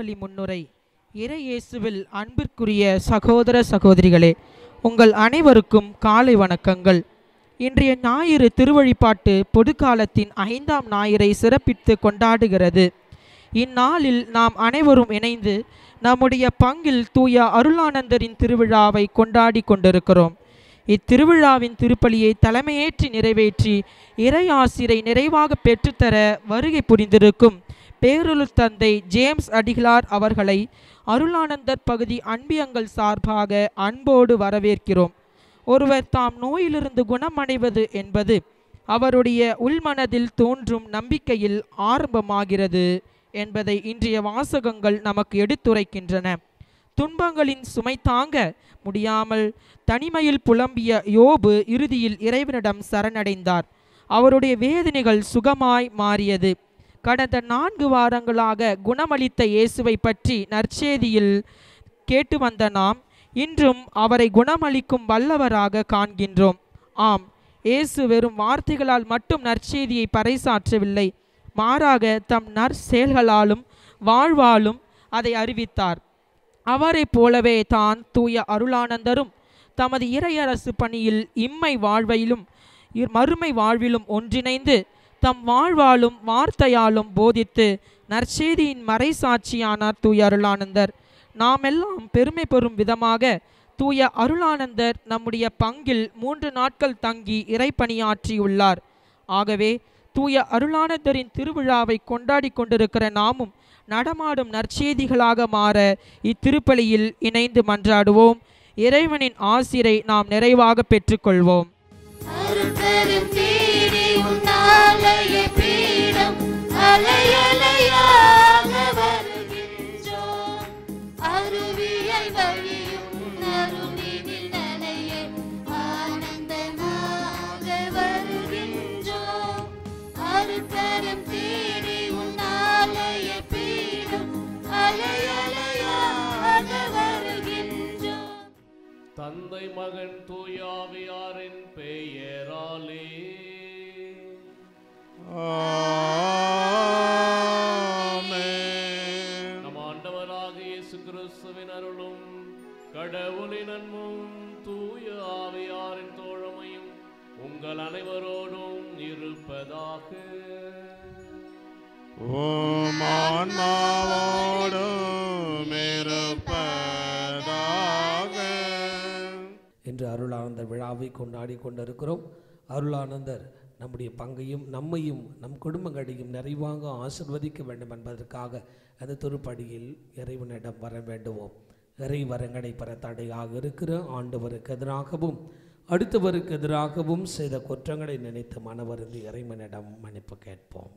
திருப்பலி முன்னுரை இறை இயேசுவில் அன்பிற்குரிய சகோதர சகோதரிகளே உங்கள் அனைவருக்கும் காலை வணக்கங்கள் இன்றைய ஞாயிறு திருவழிபாட்டு பொதுக்காலத்தின் ஐந்தாம் ஞாயிறை சிறப்பித்து கொண்டாடுகிறது இந்நாளில் நாம் அனைவரும் இணைந்து நம்முடைய பங்கில் தூய அருளானந்தரின் திருவிழாவை கொண்டாடி கொண்டிருக்கிறோம் இத்திருவிழாவின் திருப்பலியை தலைமையேற்றி நிறைவேற்றி இறையாசிரை நிறைவாக பெற்றுத்தர வருகை புரிந்திருக்கும் பேருளுத் தந்தை ஜேம்ஸ் அடிகளார் அவர்களை அருளானந்தர் பகுதி அன்பியங்கள் சார்பாக அன்போடு வரவேற்கிறோம் ஒருவர் தாம் நோயிலிருந்து குணமடைவது என்பது அவருடைய உள்மனதில் தோன்றும் நம்பிக்கையில் ஆரம்பமாகிறது என்பதை இன்றைய வாசகங்கள் நமக்கு எடுத்துரைக்கின்றன துன்பங்களின் சுமை தாங்க முடியாமல் தனிமையில் புலம்பிய யோபு இறுதியில் இறைவனிடம் சரணடைந்தார் அவருடைய வேதனைகள் சுகமாய் மாறியது கடந்த நான்கு வாரங்களாக குணமளித்த இயேசுவை பற்றி நற்செய்தியில் கேட்டு வந்த நாம் இன்றும் அவரை குணமளிக்கும் வல்லவராக காண்கின்றோம் ஆம் இயேசு வெறும் வார்த்தைகளால் மட்டும் நற்செய்தியை பறைசாற்றவில்லை மாறாக தம் நற்செயல்களாலும் வாழ்வாலும் அதை அறிவித்தார் அவரைப் போலவே தான் தூய அருளானந்தரும் தமது இறையரசு பணியில் இம்மை வாழ்வையிலும் இர் மறுமை வாழ்விலும் ஒன்றிணைந்து தம் வாழ்வாலும் வார்த்தையாலும் போதித்து நற்செய்தியின் மறைசாட்சியானார் தூய அருளானந்தர் நாமெல்லாம் பெருமை பெறும் விதமாக தூய அருளானந்தர் நம்முடைய பங்கில் மூன்று நாட்கள் தங்கி இறைப்பணியாற்றியுள்ளார் ஆகவே தூய அருளானந்தரின் திருவிழாவை கொண்டாடி கொண்டிருக்கிற நாமும் நடமாடும் நற்செய்திகளாக மாற இத்திருப்பலியில் இணைந்து மன்றாடுவோம் இறைவனின் ஆசிரை நாம் நிறைவாக பெற்றுக்கொள்வோம் அருட்பெரும் தேடி உன்னாலய பீடம் அலையலையாக வருகின்றோம் அருவியல் வழியும் அருளினில் நனைய ஆனந்தமாக வருகின்றோம் அருட்பெரும் தேடி உன்னாலய பீடம் அலையலையாக வருகின்றோம் தந்தை மகன் தூயாவியாரின் பெயராலே ஆமென். நம் ஆண்டவராக இயேசு கிறிஸ்துவின் அருளும் கடவுளின் அன்பும் தூய ஆவியாரின் தோழமையும் உங்கள் அனைவரோடும் இருப்பதாக உம் ஆன்மாவோடும் இருப்பதாக. என்று அருளானந்தர் விழாவை கொண்டாடி கொண்டிருக்கிறோம் அருளானந்தர் நம்முடைய பங்கையும் நம்மையும் நம் குடும்பங்களையும் நிறைவாக ஆசிர்வதிக்க வேண்டும் என்பதற்காக அந்த திருப்படியில் இறைவனிடம் வர வேண்டுவோம் இறை வரங்களை பெற தடையாக இருக்கிற ஆண்டவருக்கு எதிராகவும் அடுத்தவருக்கு எதிராகவும் செய்த குற்றங்களை நினைத்து மனவருந்து இறைவனிடம் மன்னிப்பு கேட்போம்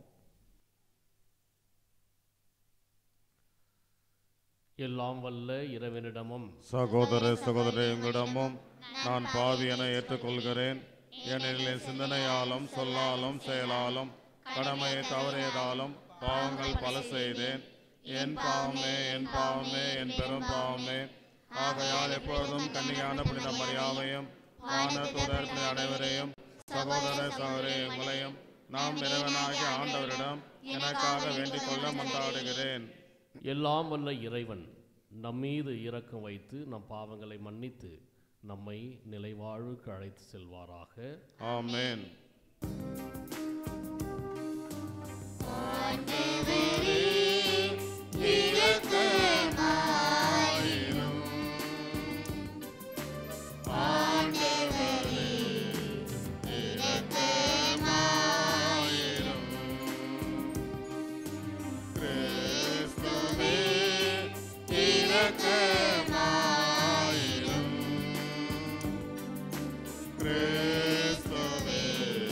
எல்லாம் வல்ல இறைவனிடமும் சகோதர சகோதரி உங்களிடமும் நான் பாவி என ஏற்றுக்கொள்கிறேன் ஏனெனில் என் சிந்தனையாலும் சொல்லாலும் செயலாலும் கடமையை தவறியதாலும் பாவங்கள் பல செய்தேன் என் பாவமே என் பாவமே என் பெரும் பாவமே ஆகையால் எப்பொழுதும் கன்னியான புனித மரியாதையும் வான தூதர் புனித அனைவரையும் சகோதர சகோதரி உங்களையும் நாம் இறைவனாகிய ஆண்டவரிடம் எனக்காக வேண்டிக் கொள்ள மன்றாடுகிறேன் எல்லாம் வல்ல இறைவன் நம்மீது இரக்கம் வைத்து நம் பாவங்களை மன்னித்து நம்மை நிலைவாழ்வுக்கு அழைத்து செல்வாராக ஆமென் கிறிஸ்துவே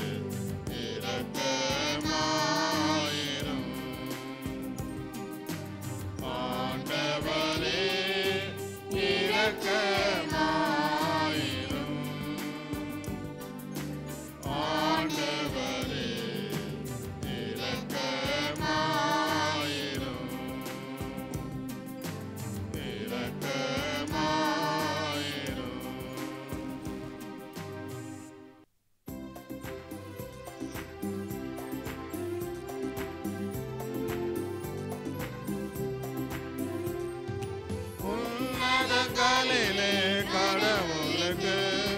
வானங்களிலே கடவுளுக்கு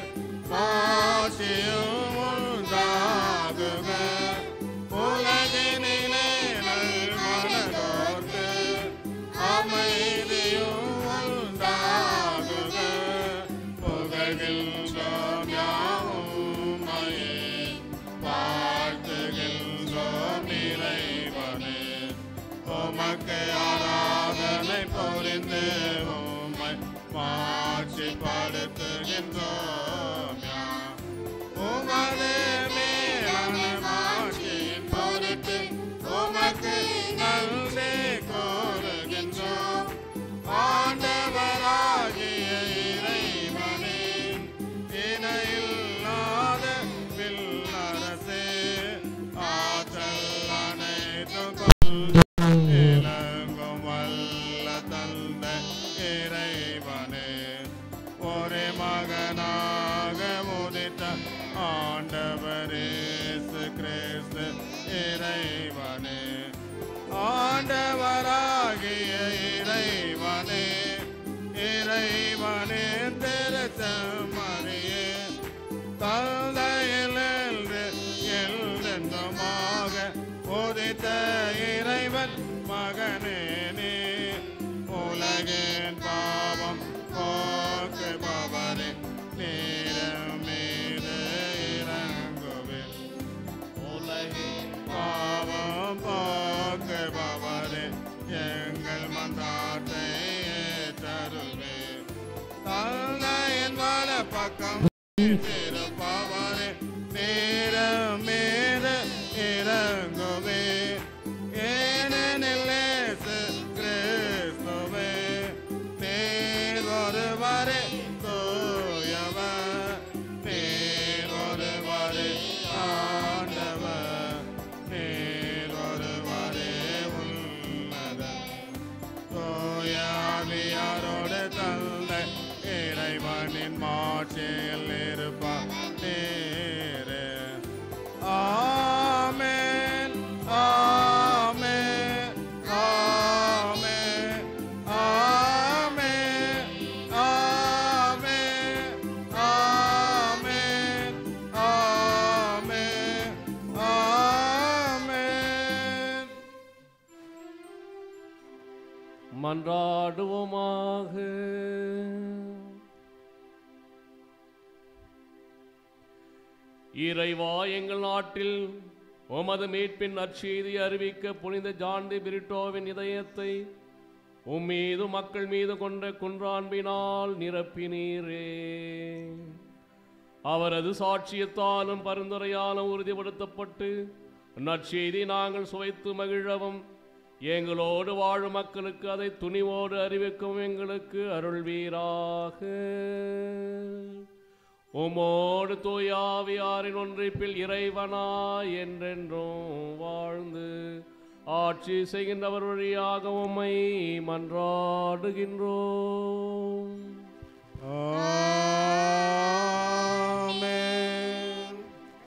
மாட்சியும் உண்டாகுக உலகினிலே நல்மனதோர்க்கு அமைதியும் உண்டாகுக புகழ்கின்றோம் யாவும்மையே வாழ்த்துகின்றோம் இறைவனே உமக்கு ஆராதனை புரிந்து உம்மை மாட்சிப்படுத்துகின்றோம் யாம். உமது மேலான மாட்சியின் பொருட்டு உமக்கு நன்றி கூறுகின்றோம் ஆண்டவராகிய இறைவனே இணையில்லாத வில்லரசே ஆற்றல் அனைத்தும் இலங்கும் வல்ல தந்தை இறைவனே ஒரே மகனாக உதித்த ஆண்டவரேசு கிறிஸ்து இறைவனே ஆண்டவராகிய இறைவனே இறைவனே திருச்சமரியே தந்தையிலிருந்து என்றுமாக உதித்த இறைவன் மகனே நீ உலகின் பாவம் போக்குபவரே நீரம் மீது இறங்குவேன் உலகின் பாவம் போக்குபவரே எங்கள் மன்றாட்டை ஏற்றருவே தந்தையின் வல பக்கம் இருப்பவரே நேரம் மீது இறங்குவே ஏனெனில் இயேசு கிறிஸ்துவே நீர் ஒருவரே தூயவர் நீர் ஒருவரே ஆண்டவர் நீர் ஒருவரே உன்னதர் தூயாவியாரோடு தந்தை இறைவனின் மாட்சியில் இருப்பார் நேரே ஆமென் ஆமென் ஆமென் ஆமென் ஆமென் ஆமென் ஆமென் ஆமென் மன்றாடுவோமாக இறைவா எங்கள் நாட்டில் உமது மீட்பின் நற்செய்தி அறிவிக்க புனித ஜான்டி பிரிட்டோவின் இதயத்தை உம்மீது மக்கள் மீது கொண்ட குன்றான்பினால் நிரப்பினீரே அவரது சாட்சியத்தாலும் பரிந்துரையாலும் உறுதிப்படுத்தப்பட்டு நற்செய்தி நாங்கள் சுவைத்து மகிழவும் எங்களோடு வாழும் மக்களுக்கு அதை துணிவோடு அறிவிக்கும் எங்களுக்கு அருள்வீராக உமோடு தூயாவியாரின் ஒன்றிப்பில் இறைவனா என்றென்றும் வாழ்ந்து ஆட்சி செய்கின்றவர் வழியாக உம்மை மன்றாடுகின்றோம் ஆமென்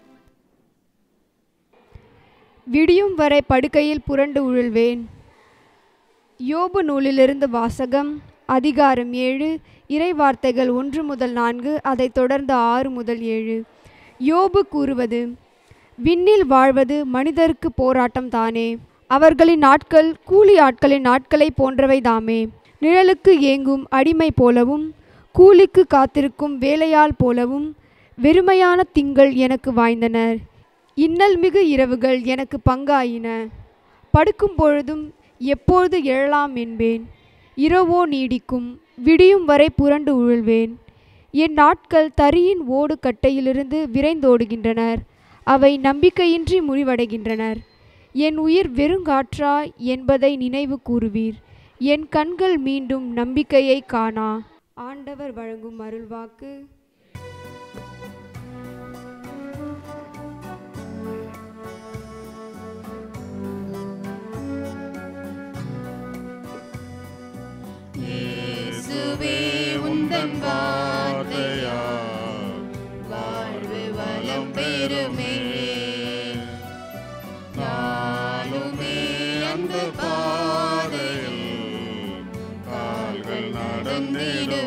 விடியும் வரை படுக்கையில் புரண்டு உழல்வேன் யோபு நூலிலிருந்து வாசகம் அதிகாரம் ஏழு இறை வார்த்தைகள் ஒன்று முதல் நான்கு அதைத் தொடர்ந்து ஆறு முதல் ஏழு யோபு கூறுவது விண்ணில் வாழ்வது மனிதருக்கு போராட்டம் தானே அவர்களின் நாட்கள் கூலி ஆட்களின் நாட்களை போன்றவை தாமே நிழலுக்கு ஏங்கும் அடிமை போலவும் கூலிக்கு காத்திருக்கும் வேலையாள் போலவும் வெறுமையான திங்கள் எனக்கு வாய்ந்தனர் இன்னல் மிகு இரவுகள் எனக்கு பங்காயின படுக்கும் பொழுதும் எப்பொழுது எழலாம் என்பேன் இரவோ நீடிக்கும் விடியும் வரை புரண்டு உழல்வேன் என் நாட்கள் தரியின் ஓடு கட்டையிலிருந்து விரைந்தோடுகின்றனர் அவை நம்பிக்கையின்றி முடிவடைகின்றனர் என் உயிர் வெறுங்காற்றா என்பதை நினைவு கூறுவீர் என் கண்கள் மீண்டும் நம்பிக்கையை காணா ஆண்டவர் வழங்கும் அருள்வாக்கு இயேசுவே உந்தன் வார்த்தையா வாழ்வு வளம் பெறுமே நாளுமே அன்பு பாதையில் கால்கள் நடந்திடும்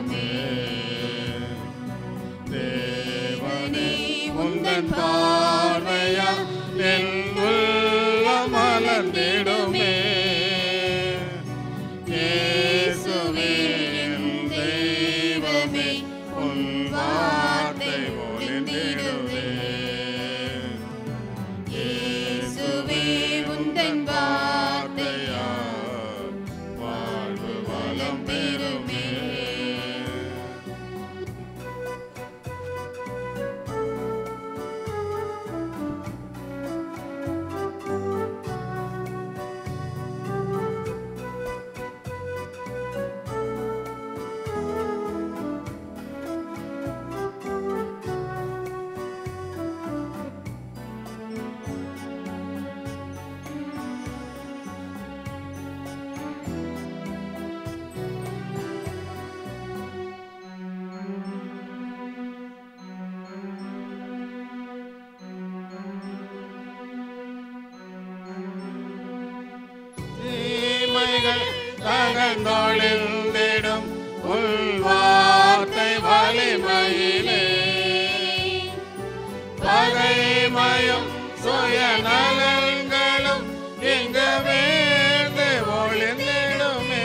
உந்தன் பார்வையா என் உள்ளம் மலர்ந்திடுமே இயேசுவே என் தெய்வமே உன் வார்த்தை ஒளிந்திடுமே இயேசுவே உந்தன் வார்த்தையா வாழ்வு வளம் பெறுமே தீமைகள் தகந்தொழிந்திடும் உள்வார்த்தை வலிமையிலே பகைமயம் சுயநலங்களும் இங்கு வீழ்ந்து ஒளிந்திடுமே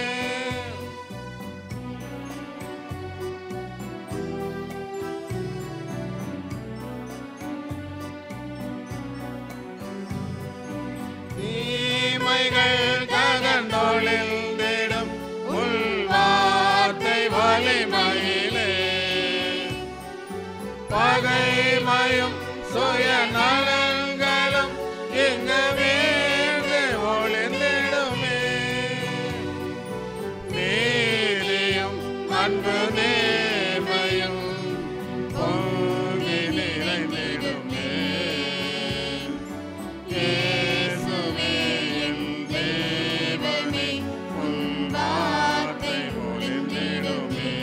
தீமைகள் தகந்தொழிந்திடும் உள்வார்த்தை வலிமையிலே பகைமயும் சுயநலங்களும் இங்கு வீழ்ந்து ஒளிந்திடுமே நீதியும் அன்பு நேர்மையும் பொங்கி நிறைந்திடுமே இயேசுவே என் தேவனே உன் வார்த்தை ஒளிந்திடுமே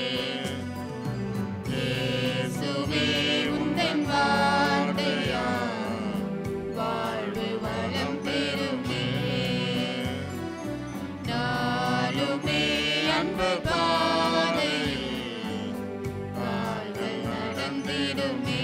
இயேசுவே உந்தன் வார்த்தையா வாழ்வு வளம் பெறுமே நாளுமே அன்பு பாதையில் வாழ்வு நடந்திடுமே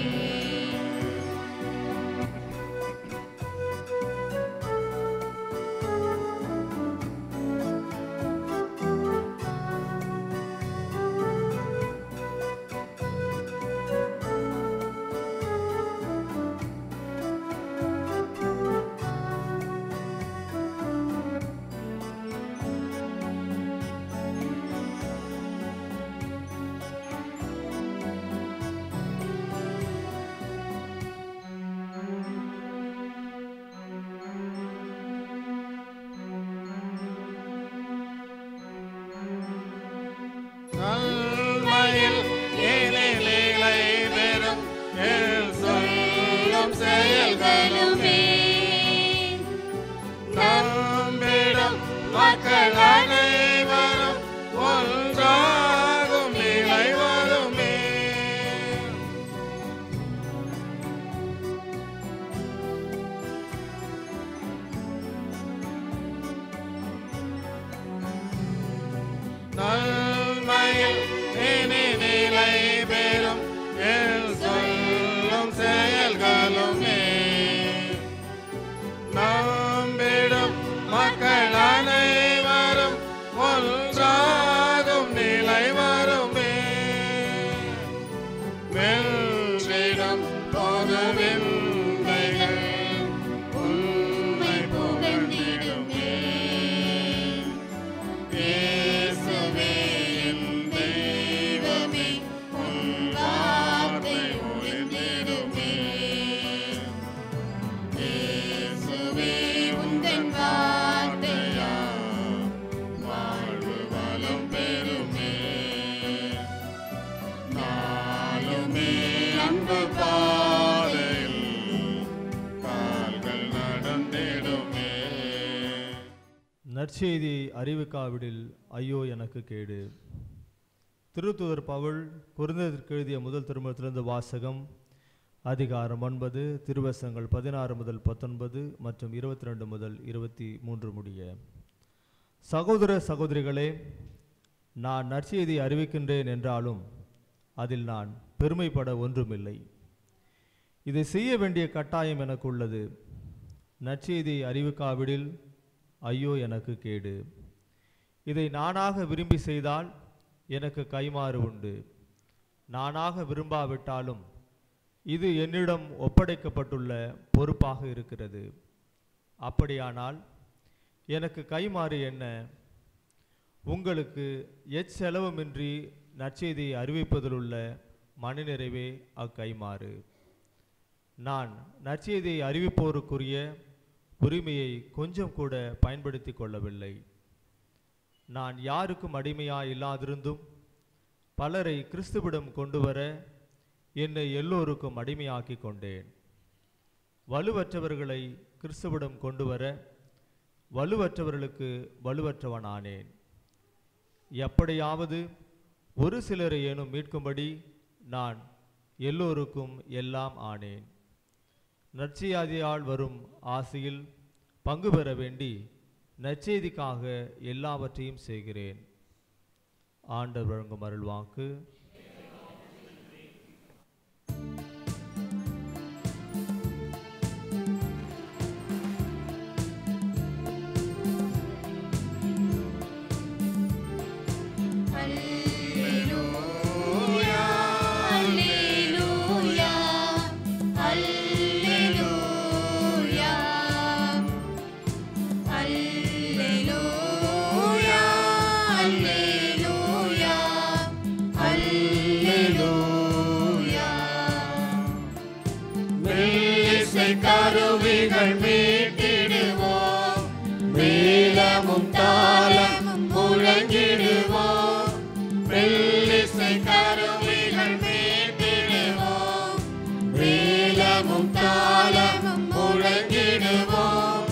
நன்மையில் இனிநிலை பெறும் என் சொல்லும் செயல்களுமே நம்பிடும் மக்கள் அனைவரும் ஒன்றாகும் நிலை வருமே நன்மையில் இனி நிலை பெறும் என் சொல்லும் செயல்களுமே நம்பிடும் மக்கள் அனைவரும் ஒன்றாகும் நிலை வருமே வென்றிடும் பொது விந்தைகள் உண்மை புகழ்ந்திடுமே இயேசுவே என் தெய்வமே உன் வார்த்தை ஒளிந்திடுமே இயேசுவே உந்தன் வார்த்தையா வாழ்வு வளம் பெறுமே நாளுமே அன்பு பாதையில் கால்கள் நடந்திடுமே நற்செய்தியை அறிவிக்காவிடில் ஐயோ எனக்கு கேடு திருத்துதர் பவுல் குருந்ததற்கு எழுதிய முதல் திருமணத்திலிருந்து வாசகம் அதிகாரம் ஒன்பது திருவசங்கள் பதினாறு முதல் பத்தொன்பது மற்றும் இருபத்தி ரெண்டு முதல் இருபத்தி மூன்று முடிய சகோதர சகோதரிகளே நான் நற்செய்தியை அறிவிக்கின்றேன் என்றாலும் அதில் நான் பெருமைப்பட ஒன்றுமில்லை இதை செய்ய வேண்டிய கட்டாயம் எனக்கு உள்ளது நற்செய்தியை அறிவிக்காவிடில் ஐயோ எனக்கு கேடு இதை நானாக விரும்பி செய்தால் எனக்கு கைமாறு உண்டு நானாக விரும்பாவிட்டாலும் இது என்னிடம் ஒப்படைக்கப்பட்டுள்ள பொறுப்பாக இருக்கிறது அப்படியானால் எனக்கு கைமாறு என்ன உங்களுக்கு எச்செலவுமின்றி நற்செய்தியை அறிவிப்பதிலுள்ள மனநிறைவே அக்கைமாறு நான் நற்செய்தியை அறிவிப்போருக்குரிய உரிமையை கொஞ்சம் கூட பயன்படுத்தி கொள்ளவில்லை நான் யாருக்கும் அடிமையாய் இல்லாதிருந்தும் பலரை கிறிஸ்துவிடம் கொண்டு வர என்னை எல்லோருக்கும் அடிமையாக்கி கொண்டேன் வலுவற்றவர்களை கிறிஸ்துவிடம் கொண்டு வர வலுவற்றவர்களுக்கு வலுவற்றவனானேன் எப்படியாவது ஒரு சிலரை ஏனும் மீட்கும்படி நான் எல்லோருக்கும் எல்லாம் ஆனேன் நற்செய்தியால் வரும் ஆசையில் பங்கு பெற வேண்டி நற்செய்திக்காக எல்லாவற்றையும் செய்கிறேன் ஆண்டவர் வழங்கும் அருள்வாக்கு அல்லேலூயா அல்லேலூயா அல்லேலூயா அல்லேலூயா அல்லேலூயா மெல்லிசை கருவிகள் மீட்டிடுவோம் மேலமும் தாளமும் முழங்கிடுவோம் மெல்லிசை கருவிகள் மீட்டிடுவோம் மேலமும் தாளமும் முழங்கிடுவோம்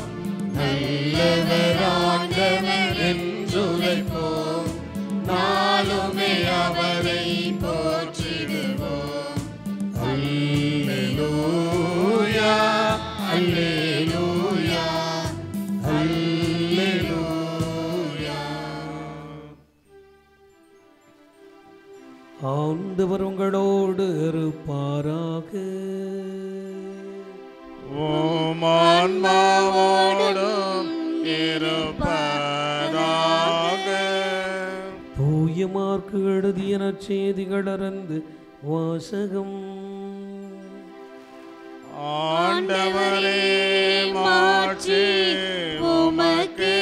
நல்லவராண்டவர் என்றுரைப்போம் நாளுமே அவரை போற்றிடுவோம் அல்லேலூயா அல்லேலூயா அல்லேலூயா ஆண்டவர் உங்களோடு இருப்பாராக ஓம் ஆன்மாவோடும் இருப்பதாக தூய மார்க்கு எழுதிய நற்செய்திகள் அறந்து வாசகம் ஆண்டவரே மாட்சி உமக்கே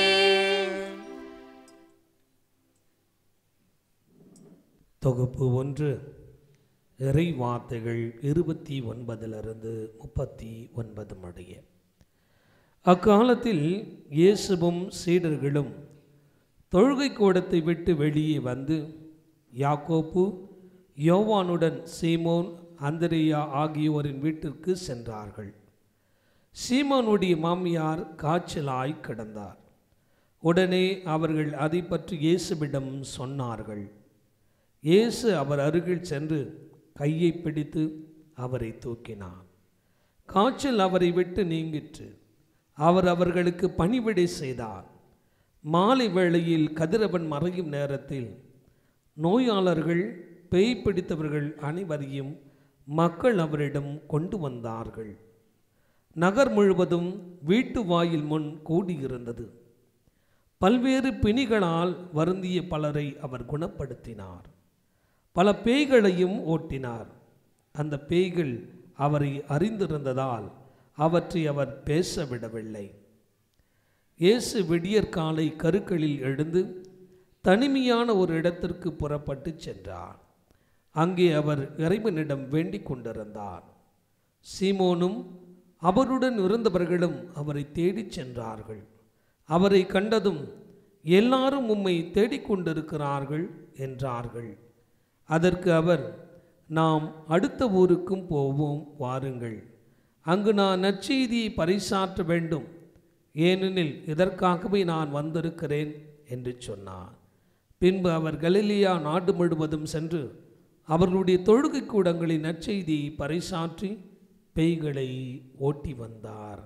தொகுப்பு ஒன்று இறை வார்த்தைகள் இருபத்தி ஒன்பதிலிருந்து முப்பத்தி ஒன்பது முடிய அக்காலத்தில் இயேசுவும் சீடர்களும் தொழுகை கூடத்தை விட்டு வெளியே வந்து யாக்கோப்பு யோவானுடன் சீமோன் அந்தரியா ஆகியோரின் வீட்டிற்கு சென்றார்கள் சீமோனுடைய மாமியார் காய்ச்சலாய் கிடந்தார் உடனே அவர்கள் அதை பற்றி இயேசுவிடம் சொன்னார்கள் இயேசு அவர் அருகில் சென்று கையை பிடித்து அவரை தூக்கினார் காய்ச்சல் அவரை விட்டு நீங்கிற்று அவர் அவர்களுக்கு பணிவிடை செய்தார் மாலை வேளையில் கதிரவன் மறையும் நேரத்தில் நோயாளர்கள் பேய் பிடித்தவர்கள் அனைவரையும் மக்கள் அவரிடம் கொண்டு வந்தார்கள் நகர் முழுவதும் வீட்டு வாயில் முன் கூடியிருந்தது பல்வேறு பிணிகளால் வருந்திய பலரை அவர் குணப்படுத்தினார் பல பேய்களையும் ஓட்டினார் அந்த பேய்கள் அவரை அறிந்திருந்ததால் அவற்றை அவர் பேச விடவில்லை இயேசு விடியற்காலை கருக்களில் எழுந்து தனிமையான ஒரு இடத்திற்கு புறப்பட்டு சென்றார் அங்கே அவர் இறைவனிடம் வேண்டிக் கொண்டிருந்தார் சீமோனும் அவருடன் இருந்தவர்களும் அவரை தேடிச் சென்றார்கள் அவரை கண்டதும் எல்லாரும் உம்மை தேடிக்கொண்டிருக்கிறார்கள் என்றார்கள் அதற்கு அவர் நாம் அடுத்த ஊருக்கும் போவோம் வாருங்கள் அங்கு நான் நற்செய்தியை பறைசாற்ற வேண்டும் ஏனெனில் இதற்காகவே நான் வந்திருக்கிறேன் என்று சொன்னார் பின்பு அவர் கலிலியா நாடு முழுவதும் சென்று அவர்களுடைய தொழுகை கூடங்களின் நற்செய்தியை பறைசாற்றி பேய்களை ஓட்டி வந்தார்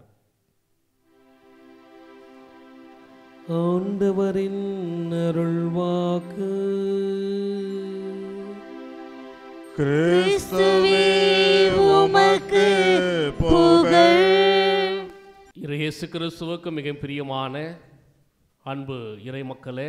ஆண்டவரின் அருள்வாக்கு கிறிஸ்துவே உமக்கு புகழ் இறை இயேசு கிறிஸ்துவுக்கு மிக பிரியமான அன்பு இறை மக்களே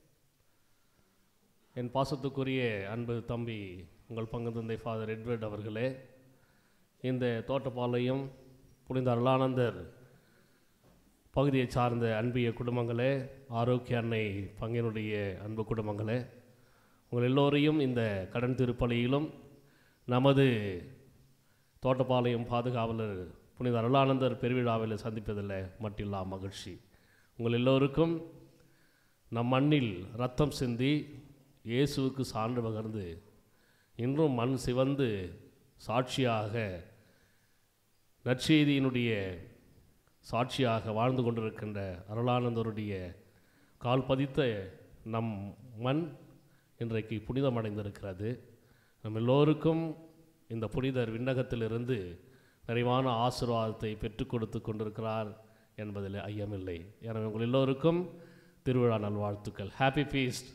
என் பாசத்துக்குரிய அன்பு தம்பி உங்கள் பங்கு தந்தை ஃபாதர் எட்வர்ட் அவர்களே இந்த தோட்டப்பாளையம் புனித அருளானந்தர் பகுதியை சார்ந்த அன்பிய குடும்பங்களே ஆரோக்கிய அன்னை பங்கினுடைய அன்பு குடும்பங்களே உங்கள் எல்லோரையும் இந்த கடன் திருப்பலியிலும் நமது தோட்டப்பாளையம் பாதுகாவலர் புனித அருளானந்தர் பெருவிழாவில் சந்திப்பதில் மட்டில்லா மகிழ்ச்சி உங்கள் எல்லோருக்கும் நம் மண்ணில் ரத்தம் சிந்தி இயேசுவுக்கு சான்று பகர்ந்து இன்றும் மண் சிவந்து சாட்சியாக நற்செய்தியினுடைய சாட்சியாக வாழ்ந்து கொண்டிருக்கின்ற அருளானந்தருடைய கால் பதித்த நம் மண் இன்றைக்கு புனிதமடைந்திருக்கிறது நம் எல்லோருக்கும் இந்த புனிதர் விண்ணகத்திலிருந்து நிறைவான ஆசீர்வாதத்தை பெற்றுக் கொடுத்து கொண்டிருக்கிறார் என்பதில் ஐயமில்லை எனவே உங்கள் எல்லோருக்கும் திருவிழா நல்வாழ்த்துக்கள் ஹாப்பி ஃபீஸ்ட்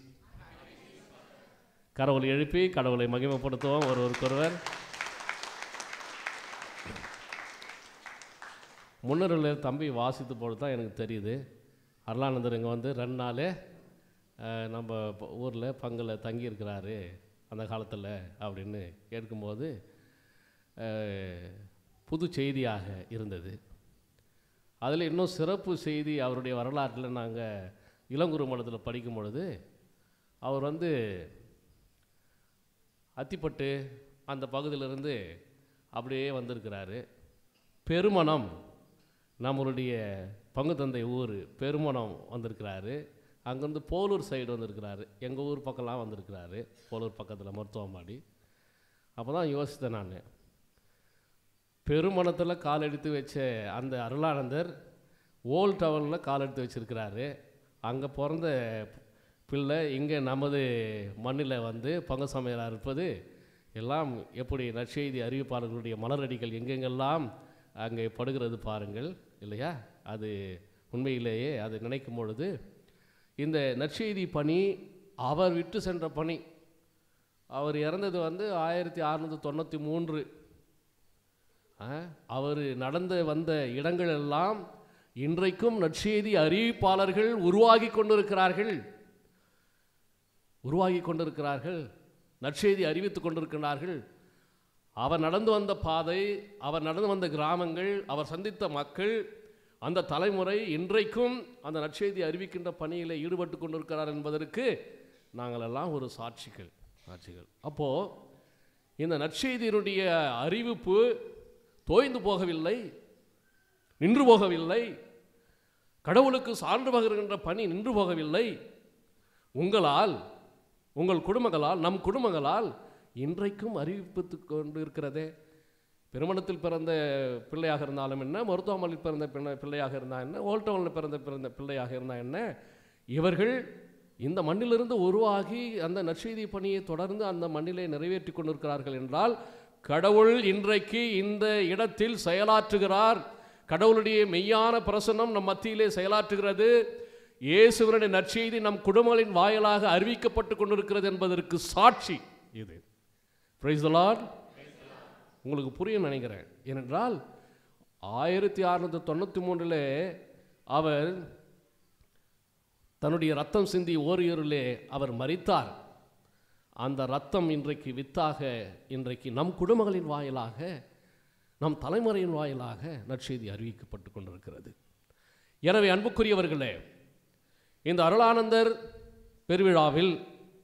கடவுளை எழுப்பி கடவுளை மகிமைப்படுத்துவோம் ஒருவருக்கொருவர் முன்னரில் தம்பி வாசித்து போது தான் எனக்கு தெரியுது அருளானந்தர் இங்கே வந்து ரெண்டு நாள் அஹ், நம்ம ஊரில் பங்கில் தங்கியிருக்கிறாரு அந்த காலத்தில் அப்படின்னு கேட்கும்போது அஹ், புது செய்தியாக இருந்தது அதில் இன்னும் சிறப்பு செய்தி அவருடைய வரலாற்றில் நாங்கள் இளங்குரு மடத்தில் படிக்கும் பொழுது அவர் வந்து அத்திப்பட்டு அந்த பகுதியிலிருந்து அப்படியே வந்திருக்கிறாரு பெருமணம் நம்மளுடைய பங்கு தந்தை ஊர் பெருமணம் வந்திருக்கிறாரு அங்கேருந்து போலூர் சைடு வந்திருக்கிறாரு எங்கள் ஊர் பக்கம்லாம் வந்திருக்கிறாரு போலூர் பக்கத்தில் மருத்துவமாடி அப்போ தான் யோசித்தேன் நான் பெருமணத்தில் கால் எடுத்து வச்ச அந்த அருளானந்தர் ஓல்ட் டவுனில் கால் எடுத்து வச்சிருக்கிறாரு அங்கே பிறந்த பிள்ளை இங்கே நமது மண்ணில் வந்து பங்கு சமையலாக இருப்பது எல்லாம் எப்படி நற்செய்தி அறிவிப்பாளர்களுடைய மலரடிகள் எங்கெங்கெல்லாம் அங்கே படுகிறது பாருங்கள் இல்லையா அது உண்மையிலேயே அதை நினைக்கும் பொழுது இந்த நற்செய்தி பணி அவர் விட்டு சென்ற பணி அவர் இறந்தது வந்து ஆயிரத்தி அறநூற்றி தொண்ணூற்றி மூன்று அவர் நடந்து வந்த இடங்கள் எல்லாம் இன்றைக்கும் நற்செய்தி அறிவிப்பாளர்கள் உருவாகி கொண்டிருக்கிறார்கள் உருவாகி கொண்டிருக்கிறார்கள் நற்செய்தி அறிவித்துக் கொண்டிருக்கிறார்கள் அவர் நடந்து வந்த பாதை அவர் நடந்து வந்த கிராமங்கள் அவர் சந்தித்த மக்கள் அந்த தலைமுறை இன்றைக்கும் அந்த நற்செய்தி அறிவிக்கின்ற பணியில் ஈடுபட்டு கொண்டிருக்கிறார் என்பதற்கு நாங்கள் எல்லாம் ஒரு சாட்சிகள் சாட்சிகள் அப்போது இந்த நற்செய்தியினுடைய அறிவிப்பு தோய்ந்து போகவில்லை நின்று போகவில்லை கடவுளுக்கு சான்று பகிர்கின்ற பணி நின்று போகவில்லை உங்களால் உங்கள் குடும்பங்களால் நம் குடும்பங்களால் இன்றைக்கும் அறிவிப்பு கொண்டு இருக்கிறதே திருமணத்தில் பிறந்த பிள்ளையாக இருந்தாலும் என்ன மருத்துவமனையில் பிறந்த பிள்ளை பிள்ளையாக இருந்தால் என்ன ஓல்டவுனில் பிறந்த பிறந்த பிள்ளையாக இருந்தால் என்ன இவர்கள் இந்த மண்ணிலிருந்து உருவாகி அந்த நற்செய்தி பணியை தொடர்ந்து அந்த மண்ணிலே நிறைவேற்றி கொண்டிருக்கிறார்கள் என்றால் கடவுள் இன்றைக்கு இந்த இடத்தில் செயலாற்றுகிறார் கடவுளுடைய மெய்யான பிரசன்னம் நம் மத்தியிலே செயலாற்றுகிறது இயேசுவனுடைய நற்செய்தி நம் குடும்பங்களின் வாயிலாக அறிவிக்கப்பட்டு கொண்டிருக்கிறது என்பதற்கு சாட்சி இது பிரைஸ் லார்ட் உங்களுக்கு புரியும் நினைக்கிறேன் ஏனென்றால் ஆயிரத்தி அறுநூற்றி தொண்ணூற்றி மூன்றில் அவர் தன்னுடைய ரத்தம் சிந்தி ஓரியூரிலே அவர் மரித்தார் அந்த ரத்தம் இன்றைக்கு வித்தாக இன்றைக்கு நம் குடும்பங்களின் வாயிலாக நம் தலைமுறையின் வாயிலாக நற்செய்தி அறிவிக்கப்பட்டு கொண்டிருக்கிறது எனவே அன்புக்குரியவர்களே இந்த அருளானந்தர் பெருவிழாவில்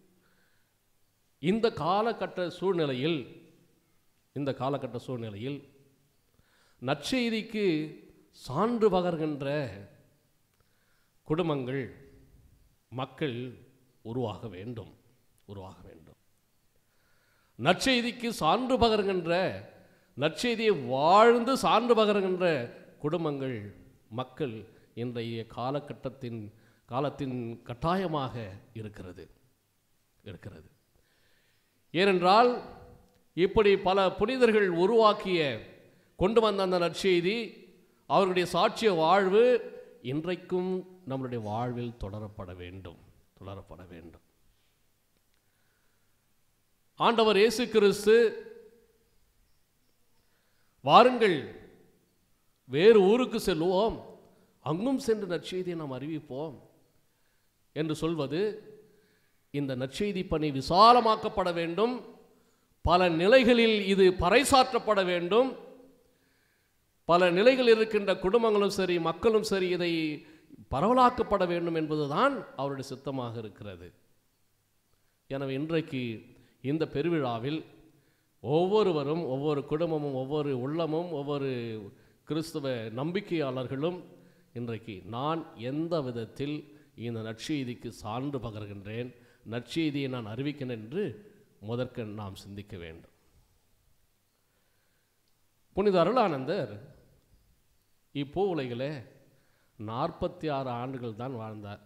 இந்த காலகட்ட சூழ்நிலையில் இந்த காலகட்ட சூழ்நிலையில் நற்செய்திக்கு சான்று பகர்கின்ற குடும்பங்கள் மக்கள் உருவாக வேண்டும் உருவாக வேண்டும் நற்செய்திக்கு சான்று பகர்கின்ற நற்செய்தியை வாழ்ந்து சான்று பகர்கின்ற குடும்பங்கள் மக்கள் இன்றைய காலகட்டத்தின் காலத்தின் கட்டாயமாக இருக்கிறது இருக்கிறது ஏனென்றால் இப்படி பல புனிதர்கள் உருவாக்கிய கொண்டு வந்த அந்த நற்செய்தி அவர்களுடைய சாட்சிய வாழ்வு இன்றைக்கும் நம்மளுடைய வாழ்வில் தொடரப்பட வேண்டும் தொடரப்பட வேண்டும் ஆண்டவர் இயேசு கிறிஸ்து வாருங்கள் வேறு ஊருக்கு செல்லுவோம் அங்கும் சென்று நற்செய்தியை நாம் அறிவிப்போம் என்று சொல்வது இந்த நற்செய்தி பணி விசாலமாக்கப்பட வேண்டும் பல நிலைகளில் இது பறைசாற்றப்பட வேண்டும் பல நிலைகளில் இருக்கின்ற குடும்பங்களும் சரி மக்களும் சரி இதை பரவலாக்கப்பட வேண்டும் என்பதுதான் அவருடைய சித்தமாக இருக்கிறது எனவே இன்றைக்கு இந்த பெருவிழாவில் ஒவ்வொருவரும் ஒவ்வொரு குடும்பமும் ஒவ்வொரு உள்ளமும் ஒவ்வொரு கிறிஸ்துவ நம்பிக்கையாளர்களும் இன்றைக்கு நான் எந்த விதத்தில் இந்த நற்செய்திக்கு சான்று பகர்கின்றேன் நற்செய்தியை நான் அறிவிக்கிறேன் என்று முதற்க நாம் சிந்திக்க வேண்டும் புனித அருளானந்தர் இப்பூ உலகிலே நாற்பத்தி ஆறு ஆண்டுகள் தான் வாழ்ந்தார்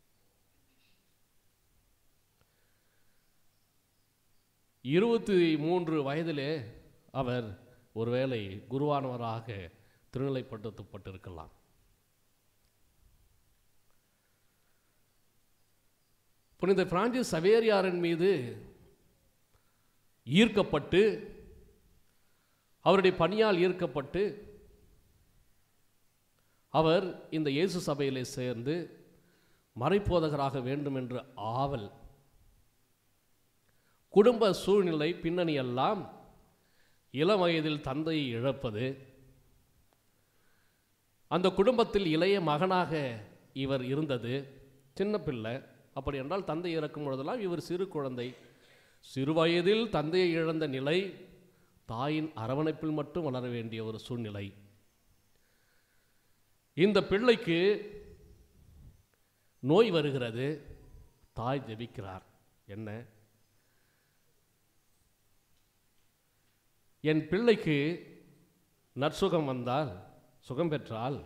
இருபத்தி மூன்று வயதிலே அவர் ஒருவேளை குருவானவராக திருநிலைப்படுத்தப்பட்டிருக்கலாம் புனித பிரான்சிஸ் சவேரியாரின் மீது ஈர்க்கப்பட்டு அவருடைய பணியால் ஈர்க்கப்பட்டு அவர் இந்த இயேசு சபையிலே சேர்ந்து மறைப்போதகராக வேண்டும் என்ற ஆவல் குடும்ப சூழ்நிலை பின்னணி எல்லாம் இளம் வயதில் தந்தையை இழப்பது அந்த குடும்பத்தில் இளைய மகனாக இவர் இருந்தது சின்ன பிள்ளை அப்படி என்றால் தந்தை இறக்கும் பொழுதெல்லாம் இவர் சிறு குழந்தை சிறு வயதில் தந்தையை இழந்த நிலை தாயின் அரவணைப்பில் மட்டும் வளர வேண்டிய ஒரு சூழ்நிலை இந்த பிள்ளைக்கு நோய் வருகிறது தாய் ஜெபிக்கிறார் என்ன என் பிள்ளைக்கு நற்சுகம் வந்தால் சுகம் பெற்றால்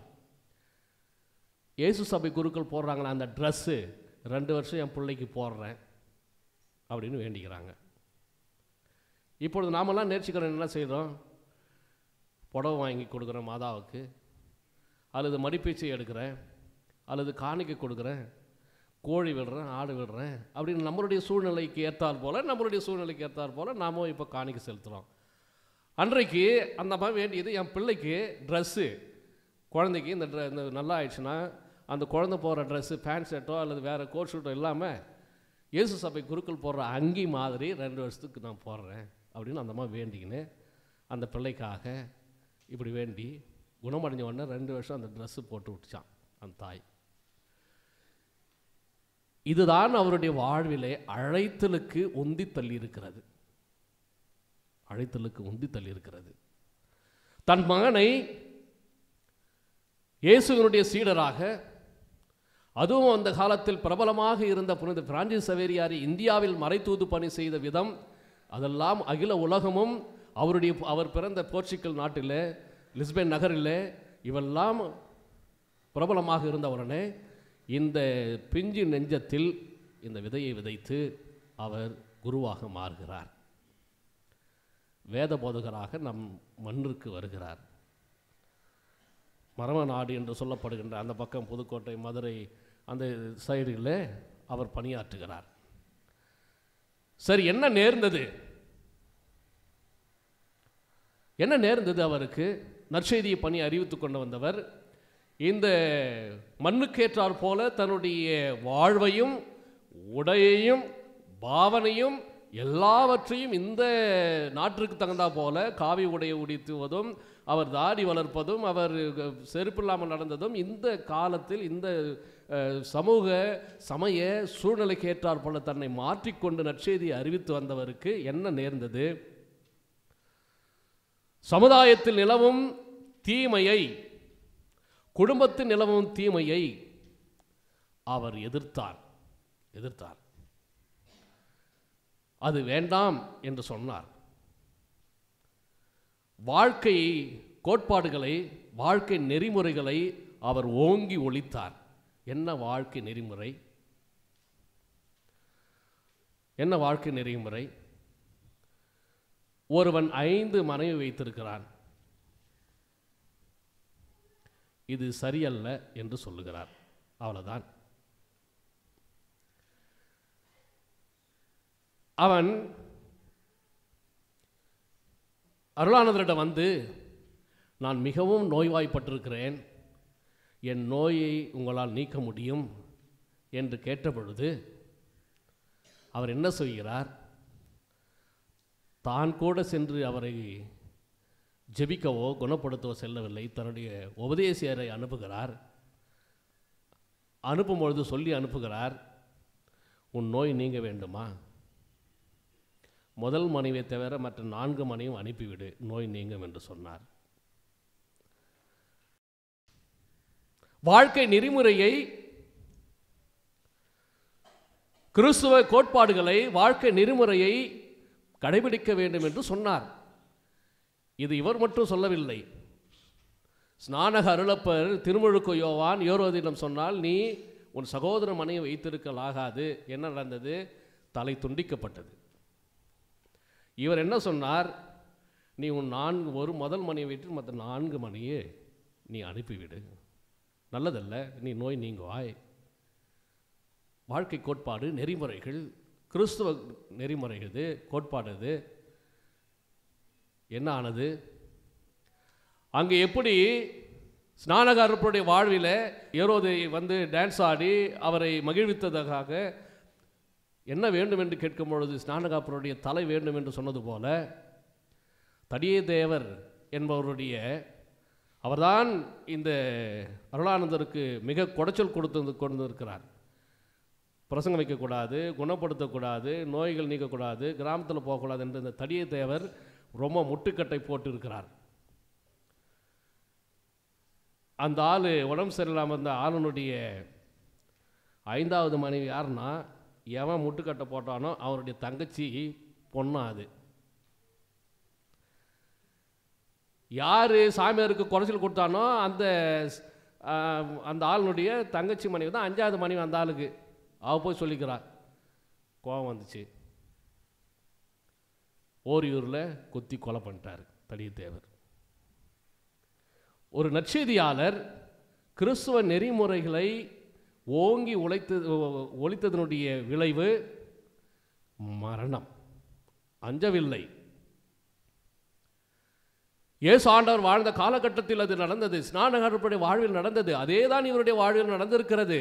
இயேசு சபை குருக்கள் போடுறாங்களே அந்த ட்ரெஸ்ஸு ரெண்டு வருஷம் என் பிள்ளைக்கு போடுறேன் அப்படின்னு வேண்டிக்கிறாங்க இப்பொழுது நாமெல்லாம் நேர்ச்சிக்கிறோம் என்ன செய்கிறோம் புடவை வாங்கி கொடுக்குறேன் மாதாவுக்கு அல்லது மடிப்பீச்சை எடுக்கிறேன் அல்லது காணிக்கை கொடுக்குறேன் கோழி விடுறேன் ஆடு விடுறேன் அப்படின்னு நம்மளுடைய சூழ்நிலைக்கு ஏற்றார் போல் நம்மளுடைய சூழ்நிலைக்கு ஏற்றார் போல் நாமும் இப்போ காணிக்கை செலுத்துகிறோம் அன்றைக்கு அந்த மாதிரி வேண்டியது என் பிள்ளைக்கு ட்ரெஸ்ஸு குழந்தைக்கு இந்த ட்ரெ இந்த நல்லா ஆயிடுச்சுன்னா அந்த குழந்தை போடுற ட்ரெஸ்ஸு பேண்ட் ஷர்ட்டோ அல்லது வேறு கோட் ஷூட்டோ இல்லாமல் இயேசு சபை குருக்கள் போடுற அங்கி மாதிரி ரெண்டு வருஷத்துக்கு நான் போடுறேன் அப்படின்னு அந்த மாதிரி வேண்டிக்கின்னு அந்த பிள்ளைக்காக இப்படி வேண்டி குணமடைஞ்ச உடனே ரெண்டு வருஷம் அந்த ட்ரெஸ்ஸு போட்டு விட்டுச்சான் அந்த தாய் இதுதான் அவருடைய வாழ்விலே அழைத்தலுக்கு உந்தி தள்ளி இருக்கிறது அழைத்தலுக்கு உந்தி தள்ளி இருக்கிறது தன் மகனை இயேசுவினுடைய சீடராக அதுவும் அந்த காலத்தில் பிரபலமாக இருந்த புனித பிரான்சிஸ் சவேரியாரி இந்தியாவில் மறைத்தூது பணி செய்த விதம் அதெல்லாம் அகில உலகமும் அவருடைய அவர் பிறந்த போர்ச்சுக்கல் நாட்டில் லிஸ்பென் நகரில் இவெல்லாம் பிரபலமாக இருந்தவுடனே இந்த பிஞ்சு நெஞ்சத்தில் இந்த விதையை விதைத்து அவர் குருவாக மாறுகிறார் வேத போதகராக நம் மண்ணிற்கு வருகிறார் மரம நாடு என்று சொல்லப்படுகின்ற அந்த பக்கம் புதுக்கோட்டை மதுரை அந்த சைடுகளில் அவர் பணியாற்றுகிறார் சரி என்ன நேர்ந்தது என்ன நேர்ந்தது அவருக்கு நற்செய்தியை பணி அறிவித்து கொண்டு வந்தவர் இந்த மண்ணுக்கேற்றார் போல தன்னுடைய வாழ்வையும் உடையையும் பாவனையும் எல்லாவற்றையும் இந்த நாட்டிற்கு தகுந்தா போல காவி உடையை உடித்துவதும் அவர் தாடி வளர்ப்பதும் அவர் செருப்பில்லாமல் நடந்ததும் இந்த காலத்தில் இந்த அஹ், சமூக சமய சூழ்நிலைக்கு ஏற்றார் போல தன்னை மாற்றிக்கொண்டு நற்செய்தியை அறிவித்து வந்தவருக்கு என்ன நேர்ந்தது சமுதாயத்தில் நிலவும் தீமையை குடும்பத்தில் நிலவும் தீமையை அவர் எதிர்த்தார் எதிர்த்தார் அது வேண்டாம் என்று சொன்னார் வாழ்க்கை கோட்பாடுகளை வாழ்க்கை நெறிமுறைகளை அவர் ஓங்கி ஒழித்தார் என்ன வாழ்க்கை நெறிமுறை என்ன வாழ்க்கை நெறிமுறை ஒருவன் ஐந்து மனைவி வைத்திருக்கிறான் இது சரியல்ல என்று சொல்லுகிறார் அவ்வளவுதான் அவன் அருளானந்தரிடம் வந்து நான் மிகவும் நோய்வாய்ப்பட்டிருக்கிறேன் என் நோயை உங்களால் நீக்க முடியும் என்று கேட்டபொழுது அவர் என்ன செய்கிறார் தான் கூட சென்று அவரை ஜெபிக்கவோ குணப்படுத்தவோ செல்லவில்லை தன்னுடைய உபதேசியரை அனுப்புகிறார் அனுப்பும்பொழுது சொல்லி அனுப்புகிறார் உன் நோய் நீங்க வேண்டுமா முதல் மனைவியை தவிர மற்ற நான்கு மனையும் அனுப்பிவிடு நோய் நீங்கும் என்று சொன்னார் வாழ்க்கை நெறிமுறையை கிறிஸ்துவ கோட்பாடுகளை வாழ்க்கை நெறிமுறையை கடைபிடிக்க வேண்டும் என்று சொன்னார் இது இவர் மட்டும் சொல்லவில்லை ஸ்நானக அருளப்பர் திருமுழுக்கு யோவான் யோரோதிடம் சொன்னால் நீ உன் சகோதர மனையை வைத்திருக்கலாகாது என்ன நடந்தது தலை துண்டிக்கப்பட்டது இவர் என்ன சொன்னார் நீ உன் நான்கு ஒரு முதல் மணியை வைத்து மற்ற நான்கு மணியை நீ அனுப்பிவிடு நல்லதல்ல நீ நோய் நீங்குவாய் வாழ்க்கை கோட்பாடு நெறிமுறைகள் கிறிஸ்துவ நெறிமுறைகள் இது கோட்பாடு இது என்ன ஆனது அங்கே எப்படி ஸ்நானகாரப்பருடைய வாழ்வில் ஏரோதை வந்து டான்ஸ் ஆடி அவரை மகிழ்வித்ததாக என்ன வேண்டும் என்று கேட்கும் பொழுது ஸ்நானகாப்பருடைய தலை வேண்டும் என்று சொன்னது போல தடியே தேவர் என்பவருடைய அவர்தான் இந்த அருளானந்தருக்கு மிக குடைச்சல் கொடுத்து கொண்டு இருக்கிறார் பிரசங்கம் வைக்கக்கூடாது குணப்படுத்தக்கூடாது நோய்கள் நீக்கக்கூடாது கிராமத்தில் போகக்கூடாது என்று இந்த தடியை தேவர் ரொம்ப முட்டுக்கட்டை போட்டு இருக்கிறார் அந்த ஆள் உடம்பு சரியில்லாமல் இருந்த ஆளுனுடைய ஐந்தாவது மனைவி யாருன்னா எவன் முட்டுக்கட்டை போட்டானோ அவருடைய தங்கச்சி பொண்ணா அது யார் சாமியாருக்கு குறைச்சல் கொடுத்தானோ அந்த ஆஹ், அந்த ஆளுனுடைய தங்கச்சி மனைவி தான் அஞ்சாவது மனைவி அந்த ஆளுக்கு அவ போய் சொல்லிக்கிறா கோபம் வந்துச்சு ஓரியூரில் குத்தி கொலை பண்ணிட்டார் தடியத்தேவர் ஒரு நற்செய்தியாளர் கிறிஸ்துவ நெறிமுறைகளை ஓங்கி உழைத்து ஒழித்ததனுடைய விளைவு மரணம் அஞ்சவில்லை இயேசு ஆண்டவர் வாழ்ந்த காலகட்டத்தில் அது நடந்தது ஸ்நானகருடைய வாழ்வில் நடந்தது அதே தான் இவருடைய வாழ்வில் நடந்திருக்கிறது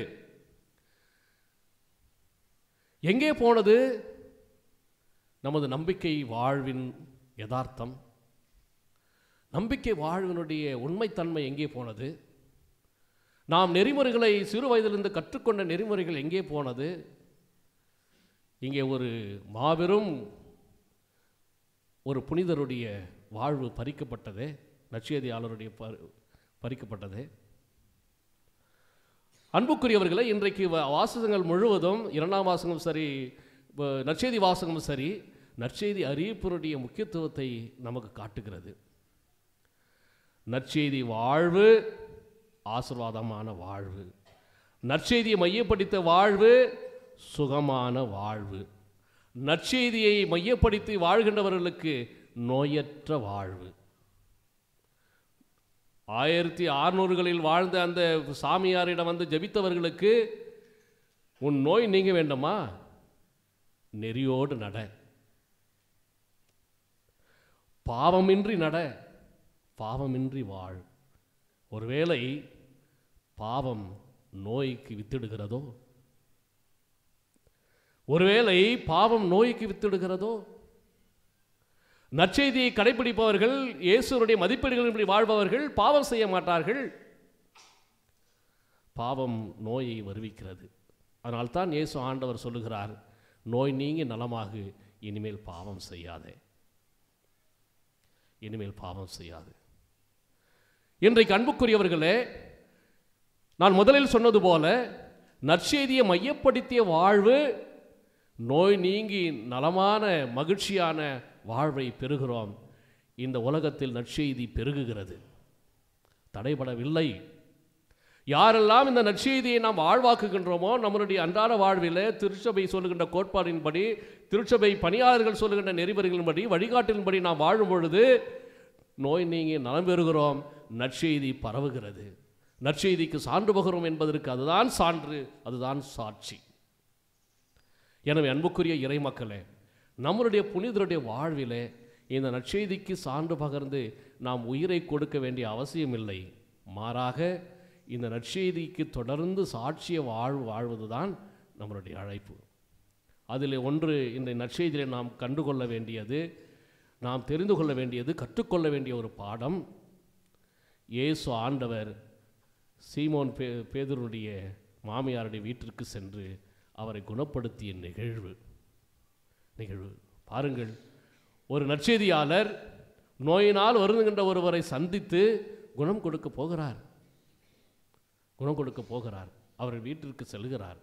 எங்கே போனது நமது நம்பிக்கை வாழ்வின் யதார்த்தம் நம்பிக்கை வாழ்வினுடைய உண்மைத்தன்மை எங்கே போனது நாம் நெறிமுறைகளை சிறு வயதிலிருந்து கற்றுக்கொண்ட நெறிமுறைகள் எங்கே போனது இங்கே ஒரு மாபெரும் ஒரு புனிதருடைய வாழ்வு பறிக்கப்பட்டதே நற்செய்தியாளருடைய ப- பறிக்கப்பட்டதே அன்புக்குரியவர்களை இன்றைக்கு வ- வாசகங்கள் முழுவதும் இரண்டாம் வாசகம் சரி வ- நற்செய்தி வாசகமும் சரி நற்செய்தி அறிவிப்பினுடைய முக்கியத்துவத்தை நமக்கு காட்டுகிறது நற்செய்தி வாழ்வு ஆசீர்வாதமான வாழ்வு நற்செய்தியை மையப்படுத்த வாழ்வு சுகமான வாழ்வு நற்செய்தியை மையப்படுத்தி வாழ்கின்றவர்களுக்கு நோயற்ற வாழ்வு ஆயிரத்தி அறுநூறுகளில் வாழ்ந்த அந்த சாமியாரிடம் வந்து ஜெபித்தவர்களுக்கு உன் நோய் நீங்க வேண்டுமா நெறியோடு நட பாவமின்றி நட பாவமின்றி வாழ் ஒருவேளை பாவம் நோய்க்கு வித்திடுகிறதோ ஒருவேளை பாவம் நோய்க்கு வித்திடுகிறதோ நற்செய்தியை கடைபிடிப்பவர்கள் இயேசுனுடைய மதிப்பீடுகளின்படி வாழ்பவர்கள் பாவம் செய்ய மாட்டார்கள் பாவம் நோயை வருவிக்கிறது அதனால்தான் இயேசு ஆண்டவர் சொல்லுகிறார் நோய் நீங்கி நலமாகு இனிமேல் பாவம் செய்யாதே இனிமேல் பாவம் செய்யாது இன்றைக்கு அன்புக்குரியவர்களே நான் முதலில் சொன்னது போல நற்செய்தியை மையப்படுத்திய வாழ்வு நோய் நீங்கி நலமான மகிழ்ச்சியான வாழ்வை பெறுகிறோம் இந்த உலகத்தில் நற்செய்தி பெருகுகிறது தடைபடவில்லை யாரெல்லாம் இந்த நற்செய்தியை நாம் வாழ்வாக்குகின்றோமோ நம்மளுடைய அன்றாட வாழ்வில் திருச்சபை சொல்லுகின்ற கோட்பாடின்படி திருச்சபை பணியாளர்கள் சொல்லுகின்ற நெறிமுறைகளின்படி வழிகாட்டின்படி நாம் வாழும் பொழுது நோய் நீங்கி நலம் பெறுகிறோம் நற்செய்தி பரவுகிறது நற்செய்திக்கு சான்று பகிறோம் என்பதற்கு அதுதான் சான்று அதுதான் சாட்சி எனவே அன்புக்குரிய இறைமக்களே நம்மளுடைய புனிதருடைய வாழ்விலே இந்த நற்செய்திக்கு சான்று பகர்ந்து நாம் உயிரை கொடுக்க வேண்டிய அவசியமில்லை மாறாக இந்த நற்செய்திக்கு தொடர்ந்து சாட்சிய வாழ்வு வாழ்வதுதான் நம்மளுடைய அழைப்பு அதில் ஒன்று இந்த நற்செய்தியிலே நாம் கண்டுகொள்ள வேண்டியது நாம் தெரிந்து கொள்ள வேண்டியது கற்றுக்கொள்ள வேண்டிய ஒரு பாடம் இயேசு ஆண்டவர் சீமோன் பே பேதருடைய மாமியாருடைய வீட்டிற்கு சென்று அவரை குணப்படுத்திய நிகழ்வு நிகழ்வு பாருங்கள் ஒரு நற்செய்தியாளர் நோயினால் வருந்துகின்ற ஒருவரை சந்தித்து குணம் கொடுக்க போகிறார் குணம் கொடுக்க போகிறார் அவர் வீட்டிற்கு செல்கிறார்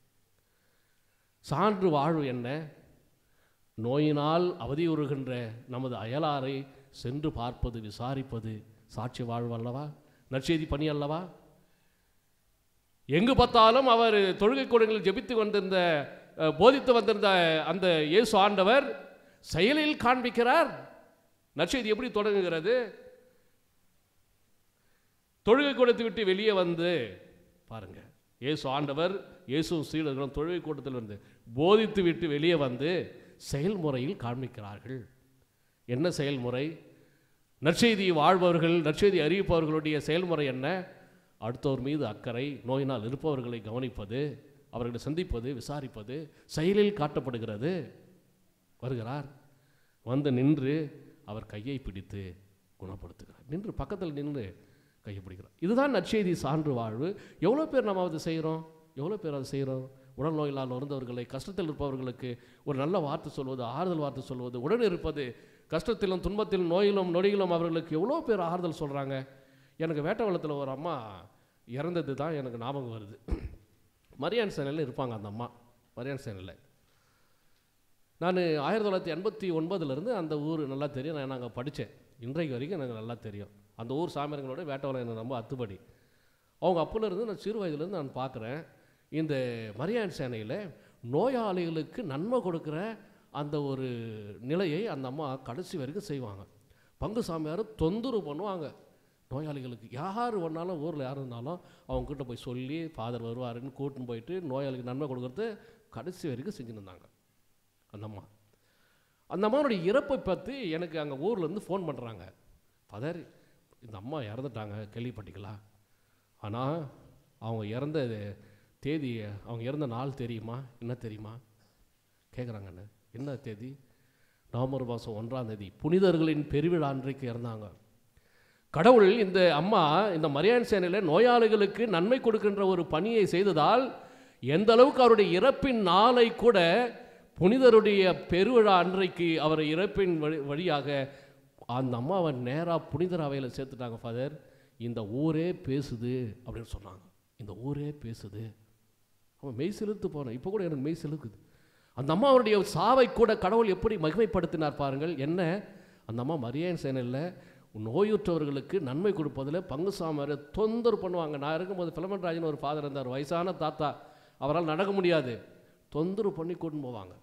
சான்று வாழ்வு என்ன நோயினால் அவதியுறுகின்ற நமது அயலாரை சென்று பார்ப்பது விசாரிப்பது சாட்சி வாழ்வு அல்லவா நற்செய்தி பணி அல்லவா எங்கு பார்த்தாலும் அவர் தொழுகை கூடங்களில் ஜெபித்து வந்திருந்த அஹ், போதித்து வந்திருந்த அந்த இயேசு ஆண்டவர் செயலில் காண்பிக்கிறார் நற்செய்தி எப்படி தொடங்குகிறது தொழுகை கூடத்தை விட்டு வெளியே வந்து பாருங்க இயேசு ஆண்டவர் இயேசு சீடர்களும் தொழுகை கூட்டத்தில் வந்து போதித்து விட்டு வெளியே வந்து செயல்முறையில் காண்பிக்கிறார்கள் என்ன செயல்முறை நற்செய்தி வாழ்பவர்கள் நற்செய்தி அறிவிப்பவர்களுடைய செயல்முறை என்ன அடுத்தவர் மீது அக்கறை நோயினால் இருப்பவர்களை கவனிப்பது அவர்களை சந்திப்பது விசாரிப்பது செயலில் காட்டப்படுகிறது வருகிறார் வந்து நின்று அவர் கையை பிடித்து குணப்படுத்துகிறார் நின்று பக்கத்தில் நின்று கையை பிடிக்கிறார் இதுதான் நற்செய்தி சான்று வாழ்வு எவ்வளோ பேர் நம்ம அதை செய்கிறோம் எவ்வளோ பேர் அதை செய்கிறோம் உடல் நோயினால் இருந்தவர்களை கஷ்டத்தில் இருப்பவர்களுக்கு ஒரு நல்ல வார்த்தை சொல்வது ஆறுதல் வார்த்தை சொல்வது உடன் இருப்பது கஷ்டத்திலும் துன்பத்திலும் நோயிலும் நொடியிலும் அவர்களுக்கு எவ்வளோ பேர் ஆறுதல் சொல்கிறாங்க எனக்கு வேட்டவளத்தில் ஒரு அம்மா இறந்தது தான் எனக்கு ஞாபகம் வருது மரியான் சேனலில் இருப்பாங்க அந்த அம்மா மரியான் சேனலில் நான் ஆயிரத்தி தொள்ளாயிரத்தி எண்பத்தி ஒன்பதுலேருந்து அந்த ஊர் நல்லா தெரியும் நான் நாங்கள் படித்தேன் இன்றைக்கு வரைக்கும் எனக்கு நல்லா தெரியும் அந்த ஊர் சாமியாரங்களோட வேட்டவளம் எனக்கு ரொம்ப அத்துப்படி அவங்க அப்போலேருந்து நான் சிறு வயதுலேருந்து நான் பார்க்குறேன் இந்த மரியான் சேனையில் நோயாளிகளுக்கு நன்மை கொடுக்குற அந்த ஒரு நிலையை அந்த அம்மா கடைசி வரைக்கும் செய்வாங்க பங்கு சாமியார் தொந்தரவு பண்ணுவாங்க நோயாளிகளுக்கு யார் வேணாலும் ஊரில் யார் இருந்தாலும் அவங்கக்கிட்ட போய் சொல்லி ஃபாதர் வருவாருன்னு கூட்டின்னு போயிட்டு நோயாளிக்கு நன்மை கொடுக்கறது கடைசி வரைக்கும் செஞ்சுன்னு இருந்தாங்க அந்த அம்மா அந்த அம்மாவுடைய இறப்பை பற்றி எனக்கு அங்கே ஊர்லேருந்து ஃபோன் பண்ணுறாங்க ஃபாதர் இந்த அம்மா இறந்துட்டாங்க கேள்விப்பட்டீங்களா ஆனால் அவங்க இறந்த தேதி அவங்க இறந்த நாள் தெரியுமா என்ன தெரியுமா கேட்குறாங்கண்ணே என்ன தேதி நவம்பர் மாதம் ஒன்றாம் தேதி புனிதர்களின் பெருவிழா அன்றைக்கு இறந்தாங்க கடவுள் இந்த அம்மா இந்த மரியான் சேனையில் நோயாளிகளுக்கு நன்மை கொடுக்கின்ற ஒரு பணியை செய்ததால் எந்த அளவுக்கு அவருடைய இறப்பின் நாளை கூட புனிதருடைய பெருவிழா அன்றைக்கு அவரை இறப்பின் வழி வழியாக அந்த அம்மாவை நேராக புனிதர் அவையில் சேர்த்துட்டாங்க ஃபாதர் இந்த ஊரே பேசுது அப்படின்னு சொன்னாங்க இந்த ஊரே பேசுது அவன் மெய் செலுத்து போனேன் இப்போ கூட எனக்கு மெய் செலுக்குது அந்த அம்மாவுடைய சாவை கூட கடவுள் எப்படி மகிமைப்படுத்தினார் பாருங்கள் என்ன அந்த அம்மா மரியான் சேனலில் நோயுற்றவர்களுக்கு நன்மை கொடுப்பதில் பங்கு சாமியார் தொந்தரவு பண்ணுவாங்க நான் இருக்கும்போது பிலமன் ராஜன் ஒரு ஃபாதர் இருந்தார் வயசான தாத்தா அவரால் நடக்க முடியாது தொந்தரவு பண்ணி கூட்டின்னு போவாங்க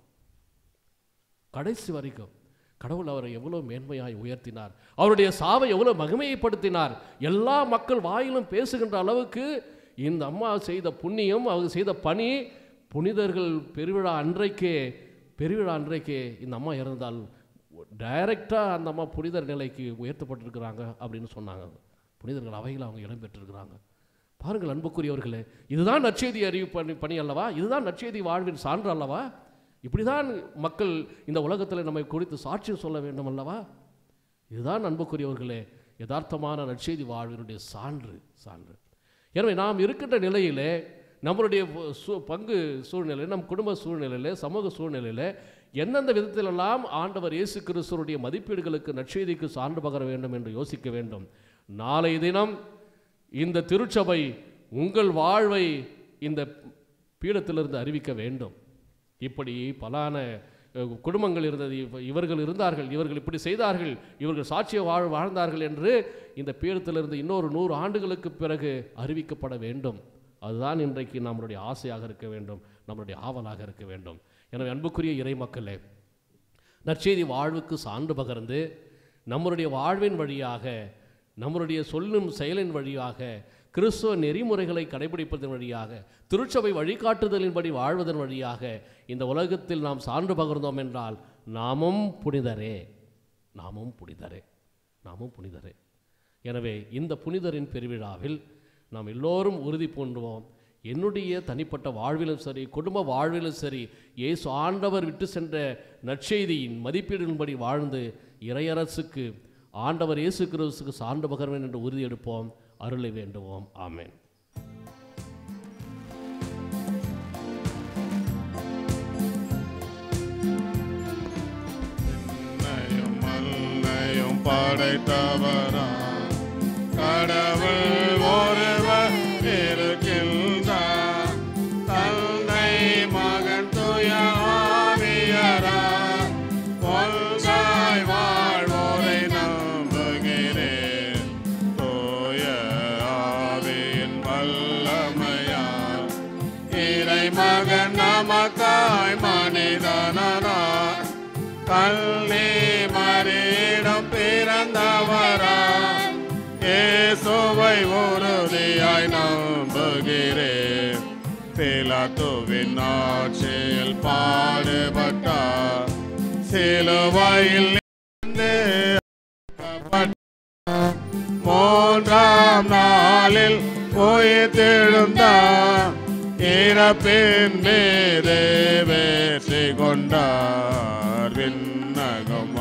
கடைசி வரைக்கும் கடவுள் அவரை எவ்வளோ மேன்மையாய் உயர்த்தினார் அவருடைய சாவை எவ்வளோ மகிமைப்படுத்தினார் எல்லா மக்கள் வாயிலும் பேசுகின்ற அளவுக்கு இந்த அம்மா செய்த புண்ணியம் அவங்க செய்த பணி புனிதர்கள் பெருவிழா அன்றைக்கே பெருவிழா அன்றைக்கே இந்த அம்மா இறந்தால் டைரெக்டாக அந்த அம்மா புனிதர் நிலைக்கு உயர்த்தப்பட்டிருக்கிறாங்க அப்படின்னு சொன்னாங்க புனிதர்கள் அவையில் அவங்க இடம் பெற்றிருக்கிறாங்க பாருங்கள் அன்புக்குரியவர்களே இதுதான் நற்செய்தி அறிவு பணி பணி அல்லவா இதுதான் நற்செய்தி வாழ்வின் சான்று அல்லவா இப்படிதான் மக்கள் இந்த உலகத்தில் நம்மை குறித்து சாட்சியம் சொல்ல வேண்டும் அல்லவா இதுதான் அன்புக்குரியவர்களே யதார்த்தமான நற்செய்தி வாழ்வினுடைய சான்று சான்று எனவே நாம் இருக்கின்ற நிலையிலே நம்மளுடைய சூ பங்கு சூழ்நிலையில் நம் குடும்ப சூழ்நிலையில் சமூக சூழ்நிலையில் எந்தெந்த விதத்திலெல்லாம் ஆண்டவர் இயேசு கிறிஸ்துவனுடைய மதிப்பீடுகளுக்கு நற்செய்திக்கு சான்று பகர வேண்டும் என்று யோசிக்க வேண்டும் நாளை தினம் இந்த திருச்சபை உங்கள் வாழ்வை இந்த பீடத்திலிருந்து அறிவிக்க வேண்டும் இப்படி பலான அஹ், குடும்பங்கள் இருந்தது இவ- இவர்கள் இருந்தார்கள் இவர்கள் இப்படி செய்தார்கள் இவர்கள் சாட்சிய வாழ் வாழ்ந்தார்கள் என்று இந்த பீடத்திலிருந்து இன்னொரு நூறு ஆண்டுகளுக்கு பிறகு அறிவிக்கப்பட வேண்டும் அதுதான் இன்றைக்கு நம்மளுடைய ஆசையாக இருக்க வேண்டும் நம்மளுடைய ஆவலாக இருக்க வேண்டும் எனவே அன்புக்குரிய இறை மக்களே நற்செய்தி வாழ்வுக்கு சான்று பகர்ந்து நம்மளுடைய வாழ்வின் வழியாக நம்மளுடைய சொல்லும் செயலின் வழியாக கிறிஸ்துவ நெறிமுறைகளை கடைபிடிப்பதன் வழியாக திருச்சபை வழிகாட்டுதலின்படி வாழ்வதன் வழியாக இந்த உலகத்தில் நாம் சான்று பகர்ந்தோம் என்றால் நாமும் புனிதரே நாமும் புனிதரே நாமும் புனிதரே எனவே இந்த புனிதரின் பெருவிழாவில் நாம் எல்லோரும் உறுதி பூண்டுவோம் என்னுடைய தனிப்பட்ட வாழ்விலும் சரி குடும்ப வாழ்விலும் சரி இயேசு ஆண்டவர் விட்டு சென்ற நற்செய்தியின் மதிப்பீடுகளின்படி வாழ்ந்து இறையரசுக்கு ஆண்டவர் இயேசு கிறிஸ்துக்கு சான்று பகர்வேன் என்று உறுதி எடுப்போம் அருளை வேண்டுவோம் ஆமென் என்னையும் மண்ணையும் படைத்தவரா கடவுள் ஒருவர் இருக்கின்றார் தந்தை மகன் துய ஆவியரா ஒன்றாய் வாழ்வோரை நம்புகிறேன் தூய ஆவியின் வல்லமையால் இறை மகன் நமக்காய் மனிதனார் கல்லே மறியிடம் பிறந்தவரா இயேசுவை உறுதியாய் நம்புகிறேன் பிலாத்துவின் ஆட்சியில் பாடுபட்டார் சிலுவையில் இருந்து அகப்பட்டார். மூன்றாம் நாளில் உயிர்த்தெழுந்தார் இறப்பின் மீது வெற்றி கொண்டார் விண்ணகம்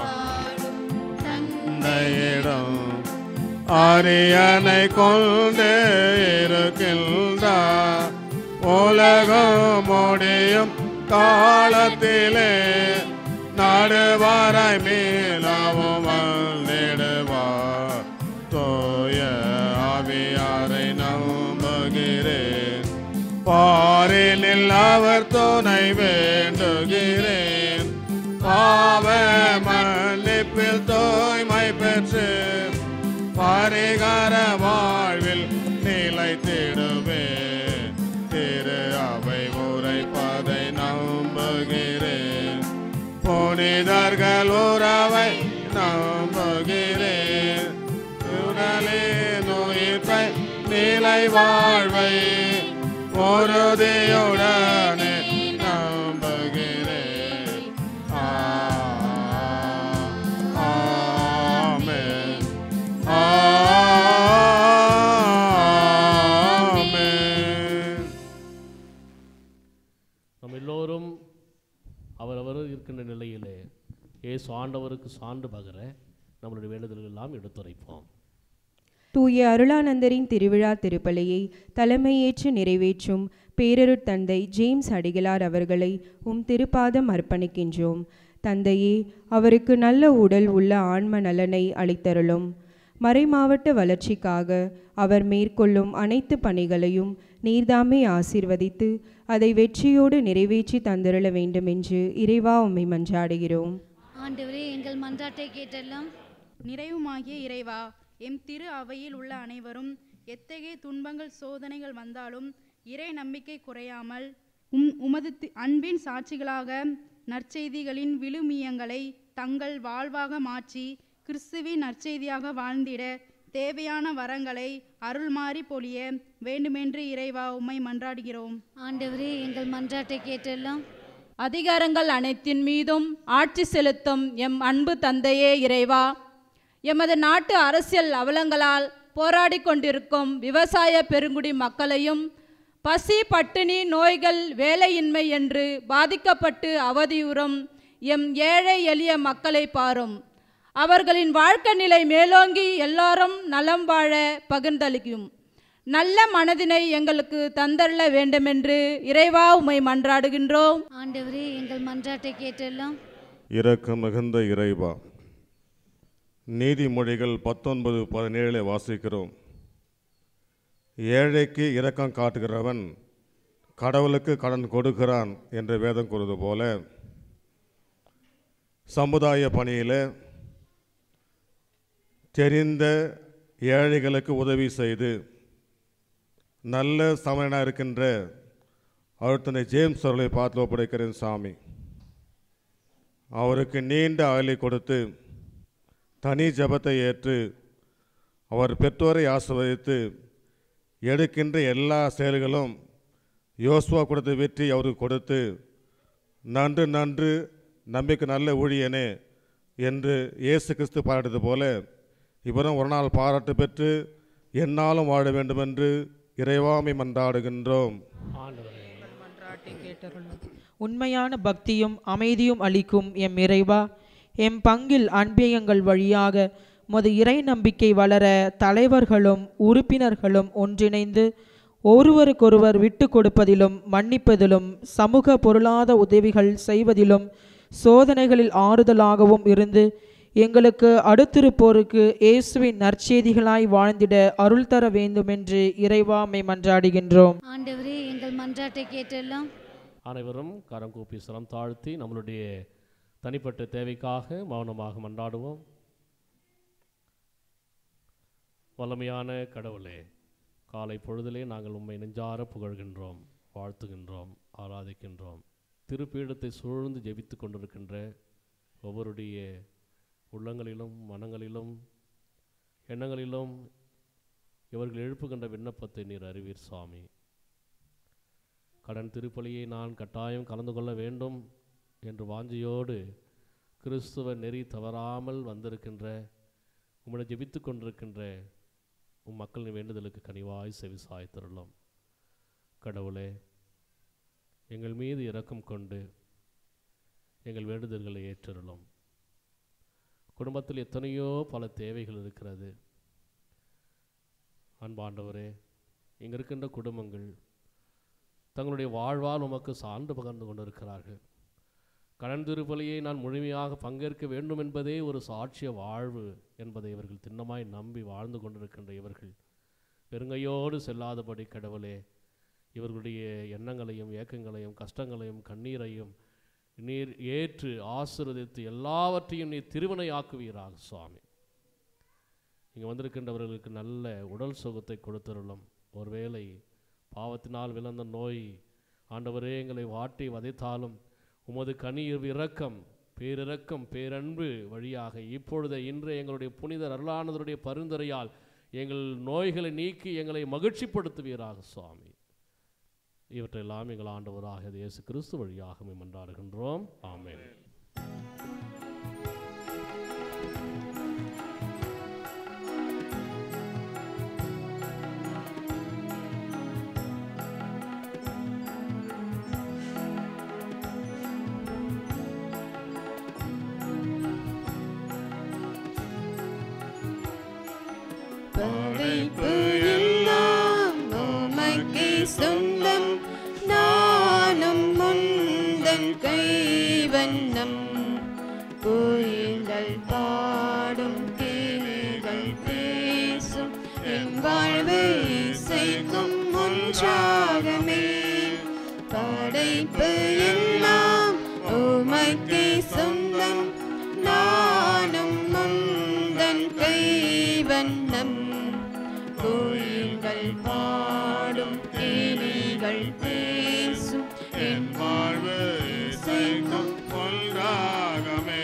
தந்தையிடம் அரியணை கொண்டு இருக்கின்றார் உலகம் முடியும் காலத்திலே நடுவாராய் மீளவும் வந்திடுவார் தோய ஆவியாரை நம்புகிறேன் பாரினில் அவர் துணை வேண்டுகிறேன் பாவ மன்னிப்பில் தூய்மை பெற்று பரிகார வாழ்வில் நிலைத்திடுவேன் திரு அவை உரைப்பதை நம்புகிறேன் புனிதர்கள் உறவை நம்புகிறேன் உடலே நோயிப்பை நிலை வாழ்வை உறுதியுடனே நம்புகிறேன் ஆமென் ஆமென் நம்ம எல்லோரும் அவரவர் இருக்கின்ற நிலையிலே இயேசு ஆண்டவருக்கு சான்று பகர நம்மளுடைய வேண்டுதல்கள் எல்லாம் எடுத்துரைப்போம் தூய அருளானந்தரின் திருவிழா திருப்பலியை தலைமையேற்று நிறைவேற்றும் பேரருட் தந்தை ஜேம்ஸ் அடிகளார் அவர்களை உம் திருப்பாதம் அர்ப்பணிக்கின்றோம் தந்தையே அவருக்கு நல்ல உடல் உள்ள ஆன்ம நலனை அளித்தருளும் மறைமாவட்ட வளர்ச்சிக்காக அவர் மேற்கொள்ளும் அனைத்து பணிகளையும் நீர்தாமே ஆசீர்வதித்து அதை வெற்றியோடு நிறைவேற்றி தந்திருள வேண்டும் என்று இறைவா உம்மை மன்றாடுகிறோம் ஆண்டவரே எங்கள் மன்றாட்டை கேட்டெல்லாம் நிறைவுமாகிய இறைவா எம் திரு அவையில் உள்ள அனைவரும் எத்தகைய துன்பங்கள் சோதனைகள் வந்தாலும் இறை நம்பிக்கை குறையாமல் உம் உமது தி- அன்பின் சாட்சிகளாக நற்செய்திகளின் விழுமியங்களை தங்கள் வாழ்வாக மாற்றி கிறிஸ்துவின் நற்செய்தியாக வாழ்ந்திட தேவையான வரங்களை அருள்மாறி பொழிய வேண்டுமென்று இறைவா உம்மை மன்றாடுகிறோம் ஆண்டவரே எங்கள் மன்றாட்டை கேட்டெல்லாம் அதிகாரங்கள் அனைத்தின் மீதும் ஆட்சி செலுத்தும் எம் அன்பு தந்தையே இறைவா எமது நாட்டு அரசியல் அவலங்களால் போராடிக் கொண்டிருக்கும் விவசாய பெருங்குடி மக்களையும் பசி பட்டினி நோய்கள் வேலையின்மை என்று பாதிக்கப்பட்டு அவதியுறும் எம் ஏழை எளிய மக்களை பாரும் அவர்களின் வாழ்க்கை நிலை மேலோங்கி எல்லாரும் நலம் வாழ பகிர்ந்தளிக்கும் நல்ல மனதினை எங்களுக்கு தந்தருள வேண்டுமென்று இறைவா உம்மை மன்றாடுகின்றோம் ஆண்டவரே எங்கள் மன்றாட்டை கேட்டெல்லாம் இரக்கம் மிகுந்த இறைவா நீதிமொழிகள் பத்தொன்பது பதினேழில் வாசிக்கிறோம் ஏழைக்கு இரக்கம் காட்டுகிறவன் கடவுளுக்கு கடன் கொடுக்கிறான் என்று வேதம் கூறுவது போல சமுதாய பணியில் தெரிந்த ஏழைகளுக்கு உதவி செய்து நல்ல சமயனாக இருக்கின்ற அழுத்தனை ஜேம்ஸ் அவர்களை பார்த்து ஒப்படைக்கிறேன் சாமி அவருக்கு நீண்ட அகலை கொடுத்து தனி ஜெபத்தை ஏற்று அவர் பெற்றோரை ஆசிர்வதித்து எடுக்கின்ற எல்லா செயல்களும் யோசுவா கொடுத்த வெற்றி அவருக்கு கொடுத்து நன்று நன்று நம்பிக்கை நல்ல ஊழியனே என்று இயேசு கிறிஸ்து பாராட்டது போல இவரும் ஒரு நாள் பாராட்டு பெற்று எந்நாளும் வாழ வேண்டுமென்று இறைவாமை மன்றாடுகின்றோம் உண்மையான பக்தியும் அமைதியும் அளிக்கும் எம் இறைவா எம் பங்கில் அன்பியங்கள் வழியாக மது இறை நம்பிக்கை வளர தலைவர்களும் உறுப்பினர்களும் ஒன்றிணைந்து ஒருவருக்கொருவர் விட்டு கொடுப்பதிலும் மன்னிப்பதிலும் சமூக பொருளாத உதவிகள் செய்வதிலும் சோதனைகளில் ஆறுதலாகவும் இருந்து எங்களுக்கு அடுத்திருப்போருக்கு இயேசுவின் நற்செய்திகளாய் வாழ்ந்திட அருள் தர வேண்டுமென்று இறைவாமை மன்றாடுகின்றோம் ஆண்டவரே எங்கள் மன்றாட்டை கேட்டெல்லாம் அனைவரும் கரம் கூப்பி சிரம் தாழ்த்தி நம்மளுடைய தனிப்பட்ட தேவைக்காக மௌனமாக மன்றாடுவோம் வல்லமையான கடவுளே காலை பொழுதிலே நாங்கள் உம்மை நெஞ்சார புகழ்கின்றோம் வாழ்த்துகின்றோம் ஆராதிக்கின்றோம் திருப்பீடத்தை சூழ்ந்து ஜெபித்து கொண்டிருக்கின்ற ஒவ்வொருடைய உள்ளங்களிலும் மனங்களிலும் எண்ணங்களிலும் இவர்கள் எழுப்புகின்ற விண்ணப்பத்தை நீர் அறிவீர் சுவாமி கடன் திருப்பலியை நான் கட்டாயம் கலந்து கொள்ள வேண்டும் என்று வாஞ்சையோடு கிறிஸ்துவ நெறி தவறாமல் வந்திருக்கின்ற உம்மிட ஜெபித்து கொண்டிருக்கின்ற உம் மக்களின் வேண்டுதலுக்கு கனிவாய் செவி சாய்த்தருளும் கடவுளே எங்கள் மீது இரக்கம் கொண்டு எங்கள் வேண்டுதல்களை ஏற்றருளும் குடும்பத்தில் எத்தனையோ பல தேவைகள் இருக்கிறது அன்பாண்டவரே இங்கே இருக்கின்ற குடும்பங்கள் தங்களுடைய வாழ்வால் உமக்கு சான்று பகர்ந்து கொண்டிருக்கிறார்கள் கடன் திருப்பலியை நான் முழுமையாக பங்கேற்க வேண்டும் என்பதே ஒரு சாட்சிய வாழ்வு என்பதை இவர்கள் திண்ணமாய் நம்பி வாழ்ந்து கொண்டிருக்கின்ற இவர்கள் பெருங்கையோடு செல்லாதபடி கடவுளே இவர்களுடைய எண்ணங்களையும் ஏக்கங்களையும் கஷ்டங்களையும் கண்ணீரையும் நீர் ஏற்று ஆசிர்வதித்து எல்லாவற்றையும் நீர் திருவினையாக்குவீராக சுவாமி இங்கே வந்திருக்கின்றவர்களுக்கு நல்ல உடல் சுகத்தை கொடுத்தருளும் ஒருவேளை பாவத்தினால் விளந்த நோய் ஆண்டவரே எங்களை வாட்டி வதைத்தாலும் உமது கனியர் இரக்கம் பேரிரக்கம் பேரன்பு வழியாக இப்பொழுது இன்று எங்களுடைய புனிதர் அருளானதருடைய பரிந்துரையால் எங்கள் நோய்களை நீக்கி எங்களை மகிழ்ச்சிப்படுத்துவீராக சுவாமி இவற்றையெல்லாம் எங்கள் ஆண்டவராக இயேசு கிறிஸ்து வழியாக மன்றாடுகின்றோம் ஆமென் படைப்பு எல்லாம் உமக்கே சொந்தம் நானும் முந்தன் கைவண்ணம் கோயில்கள் பாடும் கேள்கள் பேசும் என் வாழ்வு இசைக்கும் ஒன்றாகமே படைப்பு எல்லாம் உமக்கே சொந்தம் நானும் முந்தன் கைவண்ணம் கோயில்கள் பாடும் கேலிகள் பேசும் என் வாழ்வு இசைக்கும் ஒன்றாகமே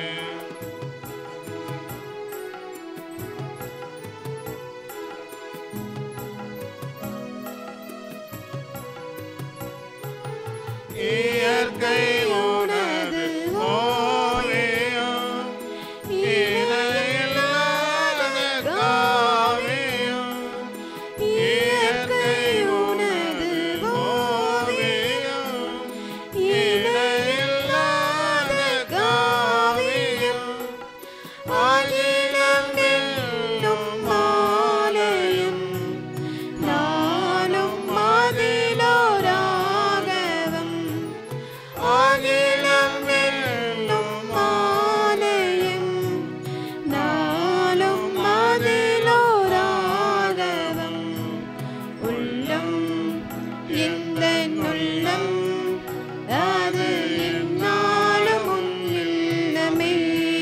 இயற்கை உனது ஓவியம் இணையில்லாத காவியம் இயற்கை உனது ஓவியம் இணையில்லாத காவியம் அகிலம் என்னும் மாலையும் நானும் மதிலோராகவம் அகிலம் என்னும் மாலையும் நானும் மதிலோராகவம் உள்ளம் இந்த உள்ளம் அது என்னாலும் உன் இல்லமே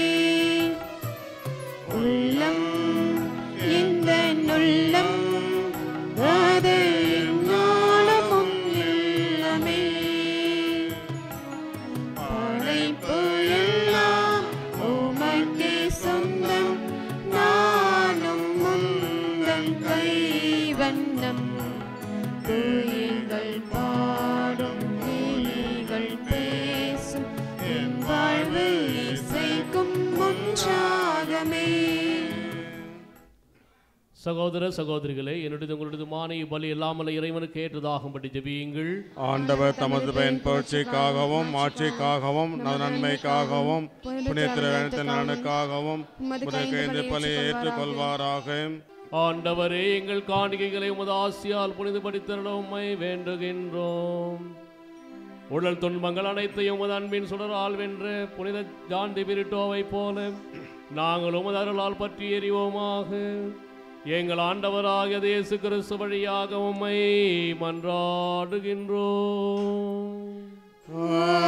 உள்ளம் இந்த உள்ளம் அது என்னாலும் உன் இல்லமே படைப்பு எல்லாம் உமக்கே சொந்தம் நானும் முந்தன் கைவண்ணம் குயில்கள் பாடும் கிளிகள் பேசும் என் வாழ்வு இசைக்கும் சகோதர சகோதரிகளே என்னுடைய உங்களுடைய மானை பலி இல்லாமல் இறைவனுக்கு ஏற்றதாகும்படி ஜெபியுங்கள் ஆண்டவர் தமது பயன் புகழ்ச்சிக்காகவும் ஆட்சிக்காகவும் நன்மைக்காகவும் புனித்திரத்தின் நலனுக்காகவும் முதற்கு இந்த பலியை ஏற்றுக்கொள்வாராக ஆண்டவரே எங்கள் காணிக்கைகளை உமது ஆசியால் புனிதப்படுத்திட உம்மை வேண்டுகின்றோம் உடல் துன்பங்கள் அனைத்தையும் உமது அன்பின் சுடரால் வென்ற புனித ஜான் டிபிரிட்டோவை போல நாங்கள் உமது அருளால் பற்றி எறிவோமாக எங்கள் ஆண்டவராகிய இயேசு கிறிஸ்து வழியாக உம்மை மன்றாடுகின்றோம்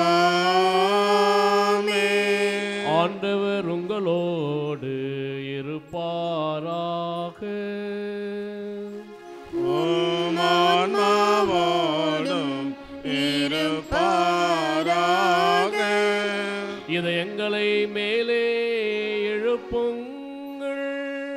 ஆண்டவர் உங்களோடு இருப்பாராக ஆன்மாவோடும் இருப்பாராக இதயங்களை மேலே எழுப்புங்கள்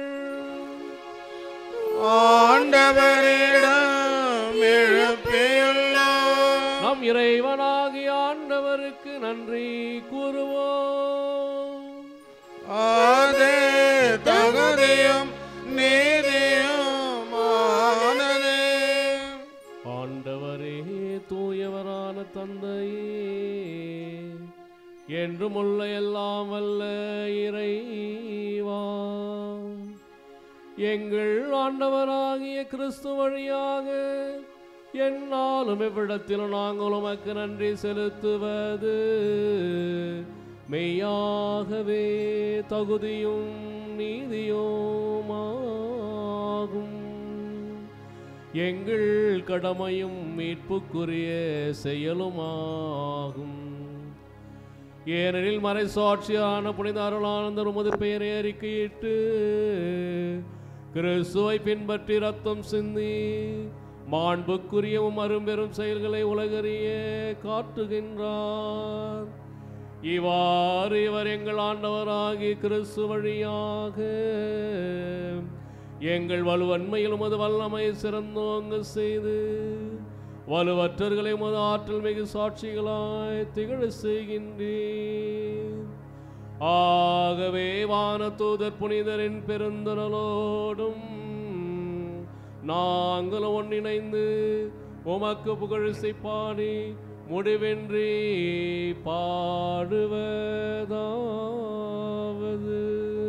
ஆண்டவரிடம் எழுப்பியுள்ளோம் நம் இறைவனாகிய ஆண்டவருக்கு நன்றி கூறுவோம் அதே தகுதியும் நீதியும் ஆனதே ஆண்டவரே தூயவரான தந்தையே என்றுமுள்ள எல்லாம் வல்ல இறைவா எங்கள் ஆண்டவராகிய கிறிஸ்து வழியாக என்னாலும் எவ்விடத்திலும் நாங்கள் உமக்கு நன்றி செலுத்துவது மெய்யாகவே தகுதியும் நீதியுமாகும் எங்கள் கடமையும் மீட்புக்குரிய செயலுமாகும் ஏனெனில் மறைசாட்சியான புனித அருளானந்தர் உமது பெயரை அறிக்கையிட்டு கிறிஸ்துவை பின்பற்றி ரத்தம் சிந்தி மாண்புக்குரியவும் அரும்பெரும் செயல்களை உலகறிய காட்டுகின்றார் இவ்வாறு இவர் எங்கள் ஆண்டவராகி கிறிஸ்து வழியாக எங்கள் வலுவன்மையில் உமது வல்லமை சிறந்தோங்க செய்து வலுவற்றர்களை உமது ஆற்றல் மிகு சாட்சிகளாய் திகழ செய்கின்றேன் ஆகவே வானதூதர் புனிதரின் பெருந்தரலோடும் நாங்கள் ஒன்றிணைந்து உமக்கு புகழிசை பாடி முடிவின்றி பாடுவதாவது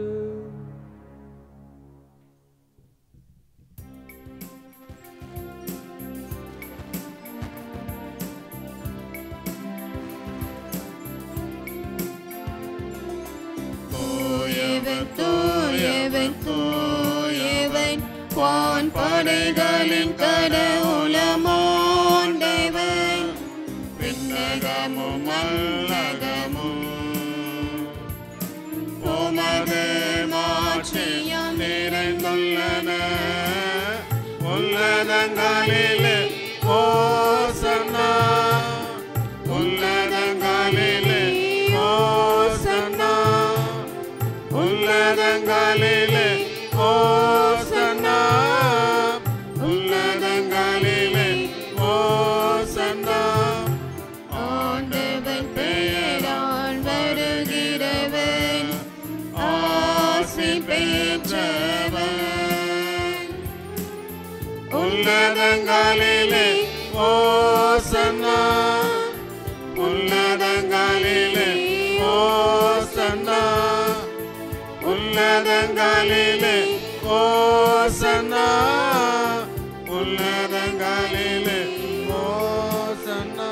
தூயவன் தூயவன் தூயவன் வான் படைகளின் கடவுளமாண்டவன் விண்ணகமும் அல்லகமும் உமது மாட்சியம் நிறைந்துள்ளன உன்னதங்களிலே ஓசன்னா உன்னதங்களிலே ஓசன்னா உன்னதங்களிலே ஓசன்னா உன்னதங்களிலே ஓசன்னா ஆண்டவன் பெயரால் வருகிறவன் ஆசி பெற்றவன் உன்னதங்களிலே ஓசன்னா உன்னதங்களிலே ஓசன்னா உன்னதங்களிலே ஓசன்னா உன்னதங்களிலே ஓசன்னா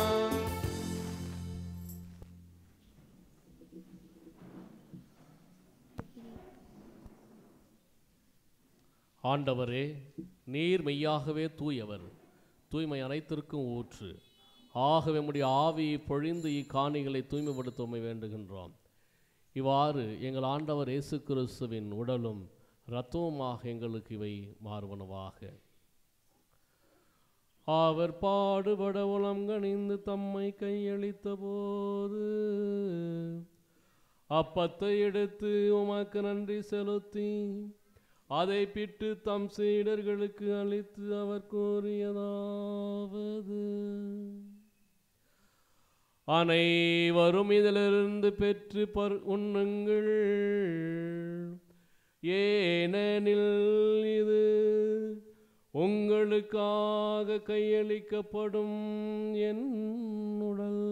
ஆண்டவரே நீர் மெய்யாகவே தூயவர் தூய்மை அனைத்திற்கும் ஊற்று ஆகவே நம்முடைய ஆவியை பொழிந்து இக்காணிகளை தூய்மைப்படுத்த உம்மை வேண்டுகின்றோம் இவ்வாறு எங்கள் ஆண்டவர் இயேசு கிறிஸ்துவின் உடலும் இரத்தவுமாக எங்களுக்கு இவை மாறுவனவாக அவர் பாடுபட உளம் கணிந்து தம்மை கையளித்த போது அப்பத்தை எடுத்து உமக்கு நன்றி செலுத்தி அதை பிட்டு தம் சீடர்களுக்கு அளித்து அவர் கூறியதாவது அனைவரும் இதிலிருந்து பெற்று பர் உண்ணுங்கள் ஏனெனில் இது உங்களுக்காக கையளிக்கப்படும் என் உடல்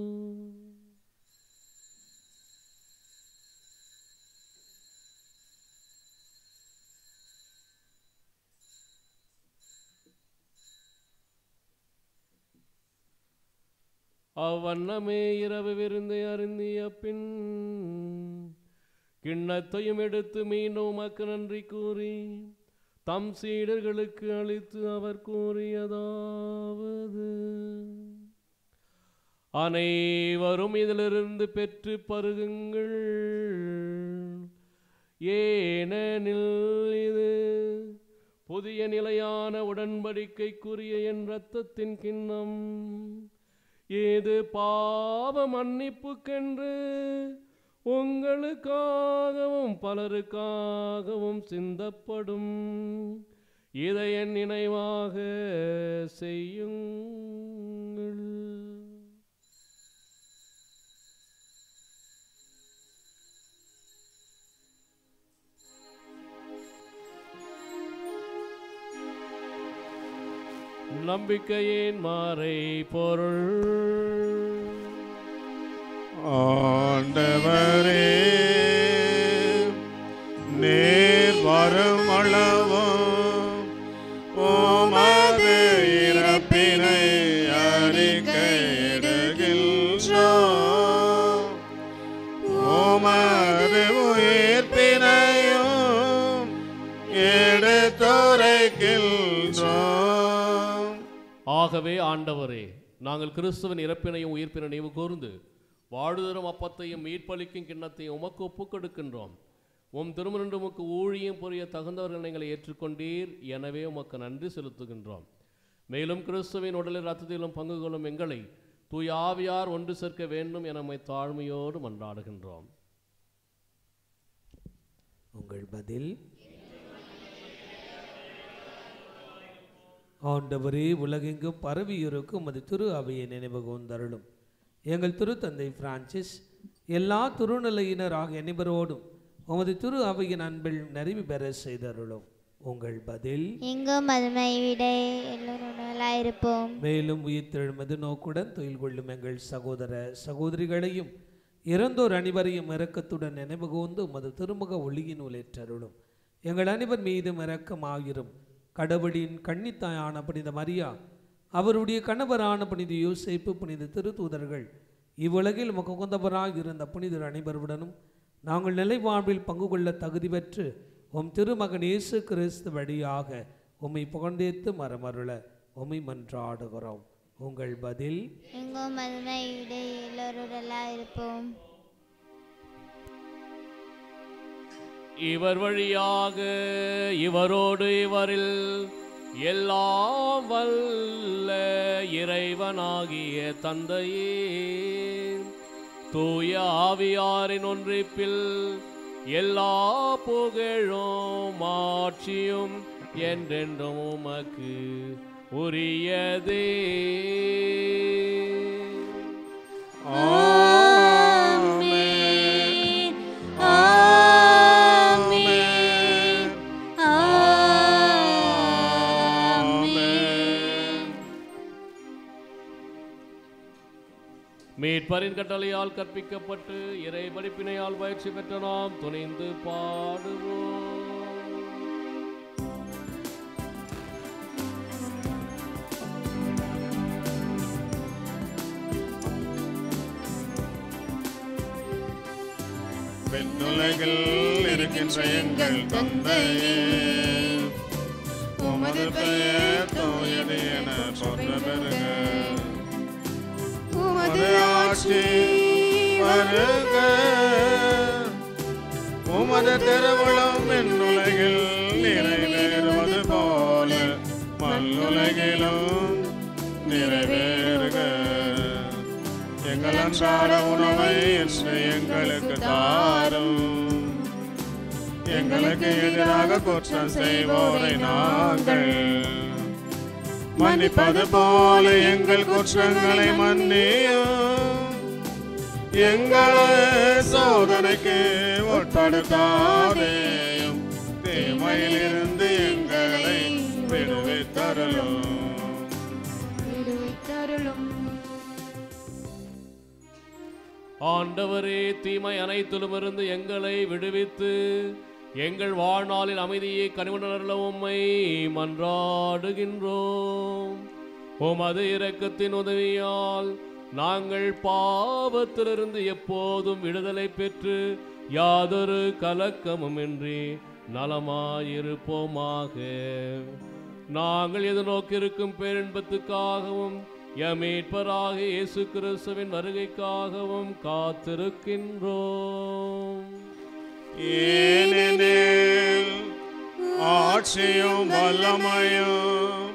அவ்வண்ணமே இரவு விருந்தை அருந்திய பின் கிண்ணத்தையும் எடுத்து மீண்டும் உமக்கு நன்றி கூறி தம் சீடர்களுக்கு அளித்து அவர் கூறியதாவது அனைவரும் இதிலிருந்து பெற்று பருகுங்கள் ஏனெனில் இது புதிய நிலையான உடன்படிக்கைக்குரிய என் இரத்தத்தின் கிண்ணம் ஏது பாவ மன்னிப்புக்கென்று உங்களுக்காகவும் பலருக்காகவும் சிந்தப்படும் இதை என் நினைவாக செய்யுங்கள் நம்பிக்கையின் மாறை பொருள் ஆண்டவரே நேர் வரும் அளவும் உமது இறப்பினை அறிக்கையிடுகின்றோம் உமது உயிர்ப்பினையும் எடுத்துரைக்கின்றோம் ஆகவே ஆண்டவரே நாங்கள் கிறிஸ்துவின் இறப்பினையும் உயிர்ப்பினை நினைவு கூர்ந்து வாழுதரும் அப்பத்தையும் மீட்பளிக்கும் கிண்ணத்தையும் உமக்கு ஒப்புக் கொடுக்கின்றோம் உம் திருமணன்று உமக்கு ஊழியம் புரிய தகுந்தவர்கள் எங்களை ஏற்றுக்கொண்டீர் எனவே உமக்கு நன்றி செலுத்துகின்றோம் மேலும் கிறிஸ்துவின் உடலில் ரத்தத்திலும் பங்கு கொள்ளும் எங்களை தூய் ஆவியார் ஒன்று சேர்க்க வேண்டும் என நம்மை தாழ்மையோடு மன்றாடுகின்றோம் உங்கள் பதில் ஆண்டவரே உலகெங்கும் பரவியிருக்கும் அது திரு அவையை நினைவு கூர்ந்தருளும் எங்கள் திருத்தந்தை பிரான்சிஸ் எல்லா திருநிலையினராக அனைவரோடும் உமது திரு அவையின் அன்பில் நிறைவு பெற செய்தருளும் உங்கள் பதில் எங்கும் மதுமை விட எல்லோருடலாயிருப்போம் மேலும் உயிர்த்தெழுமது நோக்குடன் தொழில் கொள்ளும் எங்கள் சகோதர சகோதரிகளையும் இறந்தோர் அனைவரையும் இரக்கத்துடன் நினைவு கூர்ந்து உமது திருமுக ஒளியின் உலேற்றருளும் எங்கள் அனைவர் மீதும் இரக்கமாயிரும் கடவுளின் கன்னித்தாயான புனித மரியா அவருடைய கணவரான புனித யோசேப்பு புனித திருத்தூதர்கள் இவ்வுலகில் முகந்தவராக இருந்த புனிதர் அனைவருடனும் நாங்கள் நிலை வாழ்வில் பங்கு கொள்ள தகுதி பெற்று உம் திருமகன் இயேசு கிறிஸ்து வழியாக உம்மை புகழ்ந்தேத்து மரமருள உம்மை மன்றாடுகிறோம் உங்கள் பதில் எங்கும் மதுமை விட எல்லோருடலாயிருப்போம் இவர் வழியாக இவரோடு இவரில் எல்லாம் வல்ல இறைவனாகிய தந்தையே தூய ஆவியாரின் ஒன்றிப்பில் எல்லா புகழும் ஆட்சியும் என்றென்றும் உமக்கு உரியதே ஆமென் ஆமென் ஆமென் மீட்பரின் கட்டளையால் கற்பிக்கப்பட்டு இறை படிப்பினையால் பயிற்சி பெற்ற நாம் துணிந்து பாடுவோம் விண்ணுலகில் இருக்கின்ற எங்கள் தந்தையே உமது பெயர் தூயது என சொல்ல பெறுக உமது ஆட்சி வருக உமது திருவுளம் விண்ணுலகில் நிறைவேறுவது போல மண்ணுலகிலும் நிறைவேறுக எங்கள் அன்றாட உணவை இன்று எங்களுக்கு தாரும் எங்களுக்கு எதிராக குற்றம் செய்வோரை நாங்கள் மன்னிப்பது போல எங்கள் குற்றங்களை மன்னியும் எங்களை சோதனைக்கு உட்படுத்தாதேயும் தீமையிலிருந்து எங்களை விடுவித்தருளும் விடுவித்தருளும் ஆண்டவரே தீமை அனைத்திலுமிருந்து எங்களை விடுவித்து எங்கள் வாழ்நாளில் அமைதியை கனிவுணர்ல உம்மை மன்றாடுகின்றோம் உமது இரக்கத்தின் உதவியால் நாங்கள் பாவத்திலிருந்து எப்போதும் விடுதலை பெற்று யாதொரு கலக்கமுமின்றி நலமாயிருப்போமாக நாங்கள் எதிர்நோக்கியிருக்கும் பேரின்பத்துக்காகவும் எம் மீட்பராக இயேசு கிறிஸ்துவின் வருகைக்காகவும் காத்திருக்கின்றோம் ஏனெனில் ஆட்சியும் வல்லமையும்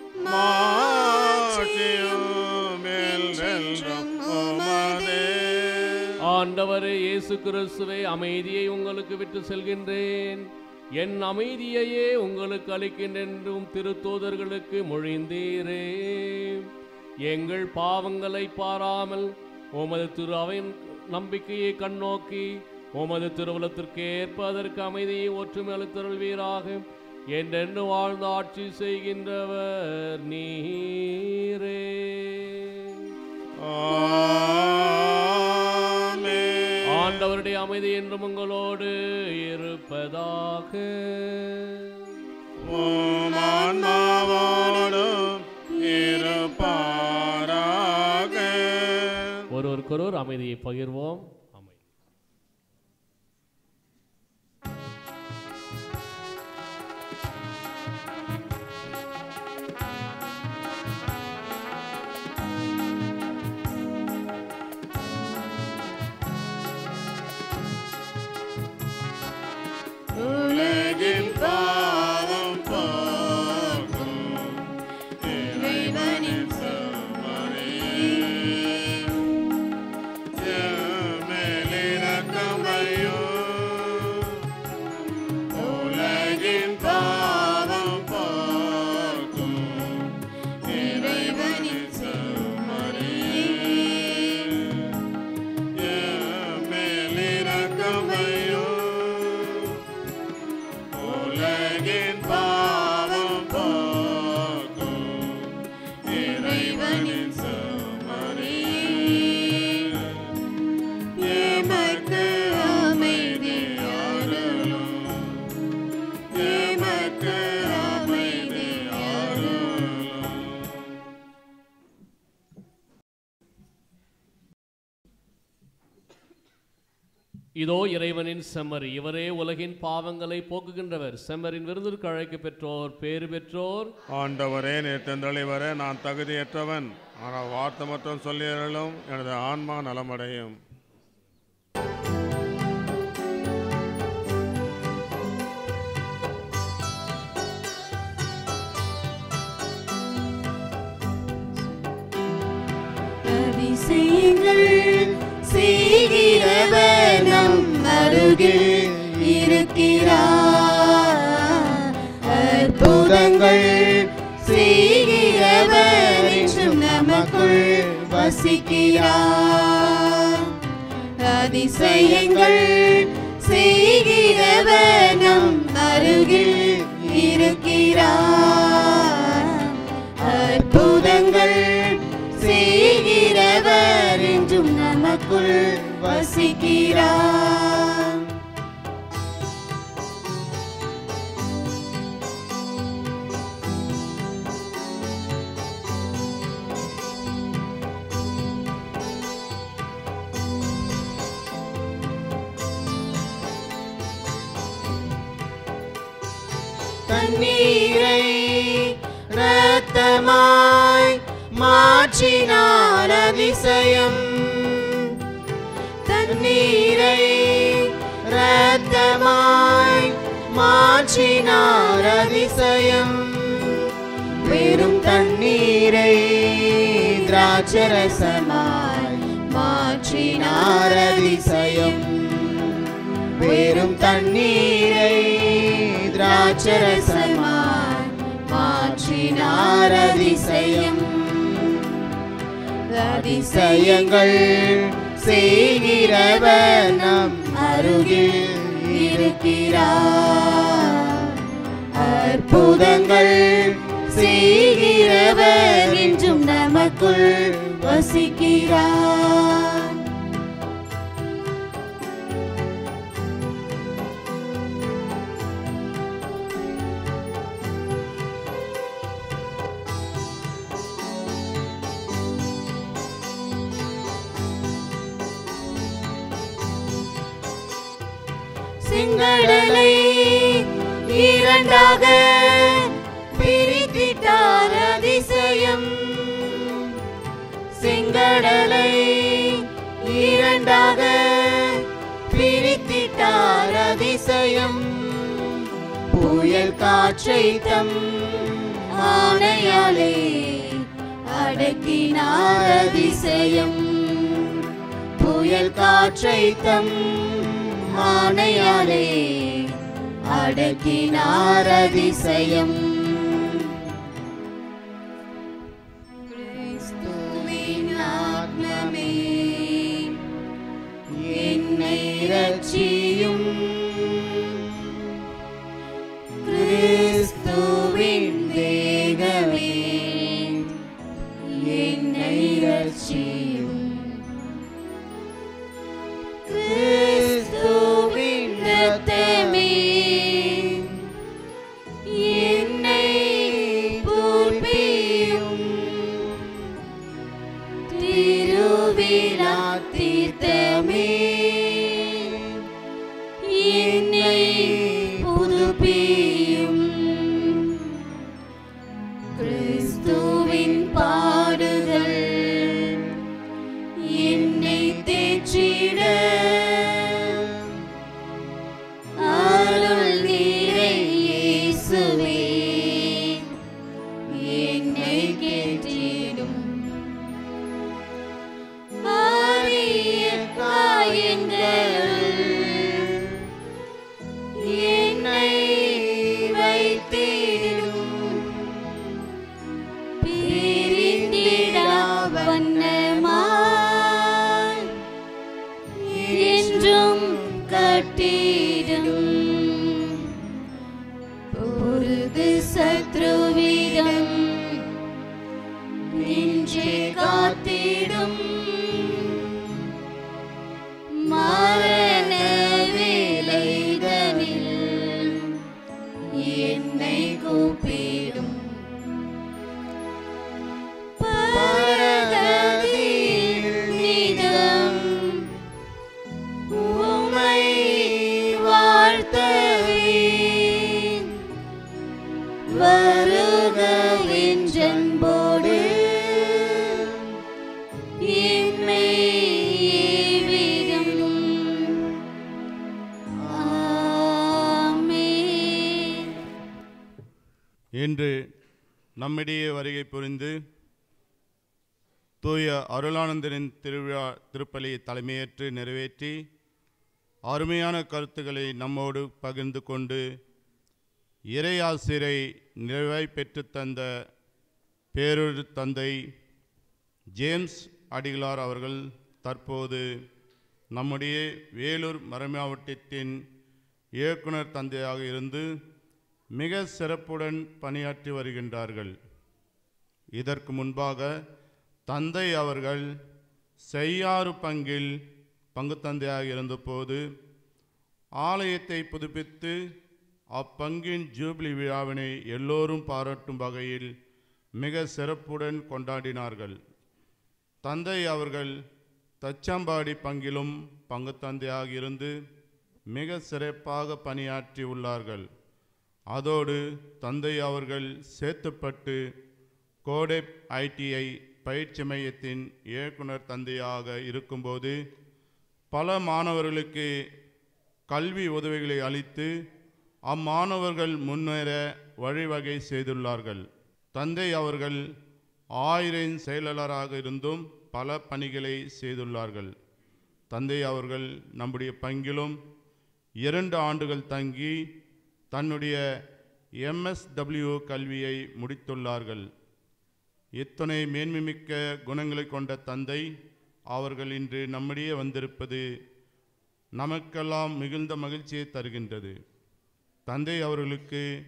மாட்சியும் என்றென்றும் உமதே. ஆண்டவரே இயேசு கிறிஸ்துவை அமைதியை உங்களுக்கு விட்டு செல்கின்றேன் என் அமைதியையே உங்களுக்கு அளிக்கின்றேன் என்றும் திருத்தூதர்களுக்கு மொழிந்தீரே எங்கள் பாவங்களை பாராமல் உமது திரு அவையின் நம்பிக்கையை கண்ணோக்கி உமது திருவுலத்திற்கு ஏற்ப அதற்கு அமைதியை ஒற்றுமை அளித்தருள்வீராக என்றென்று வாழ்ந்து ஆட்சி செய்கின்றவர் நீரே ஆண்டவருடைய அமைதி என்றும் உங்களோடு இருப்பதாக உம் ஆன்மாவோடும் இருப்பாராக ஒருவருக்கொருவர் அமைதியை பகிர்வோம் உலகின் பாவம் போக்கும் இறைவனின் செம்மறியே. எம்மேல் இரக்கமையும். உலகின் பாவம் போக்கும் இறைவனின் செம்மறியே. எம்மேல் இரக்கமையும். உலகின் பாவம் போக்கும் இறைவனின் செம்மறியே. எமக்கு அமைதி அருளும். எமக்கு அமைதி அருளும். இதோ இறைவனின் செம்மறி இவரே உலகின் பாவங்களை போக்குகின்றவர் செம்மரின் விருந்திற்கு அழைக்க பெற்றோர் பேறு பெற்றோர் ஆண்டவரே நேர்த்தந்தளிவரே நான் தகுதியற்றவன் ஆனால் வார்த்தை மட்டும் சொல்லியறலும் எனது ஆன்மா நலமடையும் அதிசயங்கள் செய்கிறவர் நம் அருகில் இருக்கிறார் அற்புதங்கள் செய்கிறவர் என்றும் நமக்குள் வசிக்கிறார் அதிசயங்கள் செய்கிறவர் நம் அருகில் இருக்கிறார் அற்புதங்கள் செய்கிறவர் என்றும் நமக்குள் வசிக்கிறார் தண்ணீரை இரத்தமாய் மாற்றினார் அதிசயம் தண்ணீரை இரத்தமாய் மாற்றினார் அதிசயம் வெறும் தண்ணீரை திராட்சரசமாய் மாற்றினார் அதிசயம் வெறும் தண்ணீரை திராட்சரசமாய் மாற்றினார் அதிசயம் அதிசயங்கள் செய்கிறவர் நம் அருகில் இருக்கிறார் அற்புதங்கள் செய்கிறவர் என்றும் நமக்குள் வசிக்கிறார் செங்கடலை இரண்டாக பிரித்திட்டார் அதிசயம் செங்கடலை இரண்டாக பிரித்திட்டார் அதிசயம் புயல் காற்றை தம் ஆணையாலே அடக்கினார் அதிசயம் புயல் காற்றை தம் ஆணையாலே அடக்கினார் அதிசயம் கிறிஸ்துவின் ஆத்மமே என்னை ரட்சியும் கிறிஸ்துவின் தேகமே என்னை ரட்சியும் கிறிஸ்துவின் ரத்தமே என்னை பூர்ப்பியும் திருவிழா தீர்த்தமே என்னை புதுப்பியும் கிறிஸ்துவின் பாடுகள் என்னை தேற்றிட அருள் நீரை இயேசுவே என்னை கேட்டிடும் ஆரிய காயங்கள் என்னை வைத்திடும் பிரிந்திடா வண்ணமாய் என்றும் கட்டிடும் பொருது சத்ருவிடம் நின்றே காத்திடும் மரண வேலைதனில் என்னை கூப்பிடும் பரகதியில் நிதம் உம்மை வாழ்த்தவே வருகவென்றன்போடு என்னை ஏவிடும். ஆமென். இன்று நம்மிடையே வருகை புரிந்து தூய அருளானந்தரின் திருவிழா திருப்பலியை தலைமையேற்று நிறைவேற்றி அருமையான கருத்துக்களை நம்மோடு பகிர்ந்து கொண்டு இறையாசிரை நிறைவாய் பெற்றுத் தந்த பேரொரு தந்தை ஜேம்ஸ் அடிகளார் அவர்கள் தற்போது நம்முடைய வேலூர் மறைமாவட்டத்தின் இயக்குனர் தந்தையாக இருந்து மிக சிறப்புடன் பணியாற்றி வருகின்றார்கள் இதற்கு முன்பாக தந்தை அவர்கள் செய்யாறு பங்கில் பங்கு தந்தையாக இருந்தபோது ஆலயத்தை புதுப்பித்து அப்பங்கின் ஜூபிலி விழாவினை எல்லோரும் பாராட்டும் வகையில் மிக சிறப்புடன் கொண்டாடினார்கள் தந்தை அவர்கள் தச்சம்பாடி பங்கிலும் பங்கு தந்தையாக இருந்து மிக சிறப்பாக பணியாற்றி உள்ளார்கள் அதோடு தந்தை அவர்கள் சேத்துப்பட்டு கோடெப் ஐடிஐ பயிற்சி மையத்தின் இயக்குனர் தந்தையாக இருக்கும்போது பல மாணவர்களுக்கு கல்வி உதவிகளை அளித்து அம்மாணவர்கள் முன்னேற வழிவகை செய்துள்ளார்கள் தந்தை அவர்கள் ஆயிரம் செயலாளராக இருந்தும் பல பணிகளை செய்துள்ளார்கள் தந்தை அவர்கள் நம்முடைய பங்கிலும் இரண்டு ஆண்டுகள் தங்கி தன்னுடைய எம்எஸ்டபிள்யூ கல்வியை முடித்துள்ளார்கள் இத்தனை மேன்மைமிக்க குணங்களை கொண்ட தந்தை அவர்கள் இன்று நம்மிடையே வந்திருப்பது நமக்கெல்லாம் மிகுந்த மகிழ்ச்சியை தருகின்றது தந்தை அவர்களுக்கு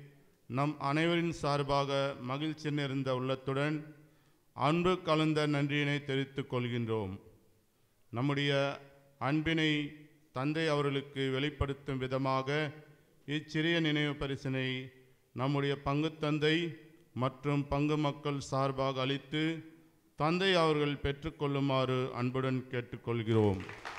நம் அனைவரின் சார்பாக மகிழ்ச்சி நிறைந்த உள்ளத்துடன் அன்பு கலந்த நன்றியினை தெரிவித்துக் கொள்கின்றோம் நம்முடைய அன்பினை தந்தை அவர்களுக்கு வெளிப்படுத்தும் விதமாக இச்சிறிய நினைவு பரிசினை நம்முடைய பங்கு தந்தை மற்றும் பங்கு மக்கள் சார்பாக அளித்து தந்தை அவர்கள் பெற்றுக்கொள்ளுமாறு அன்புடன் கேட்டுக்கொள்கிறோம்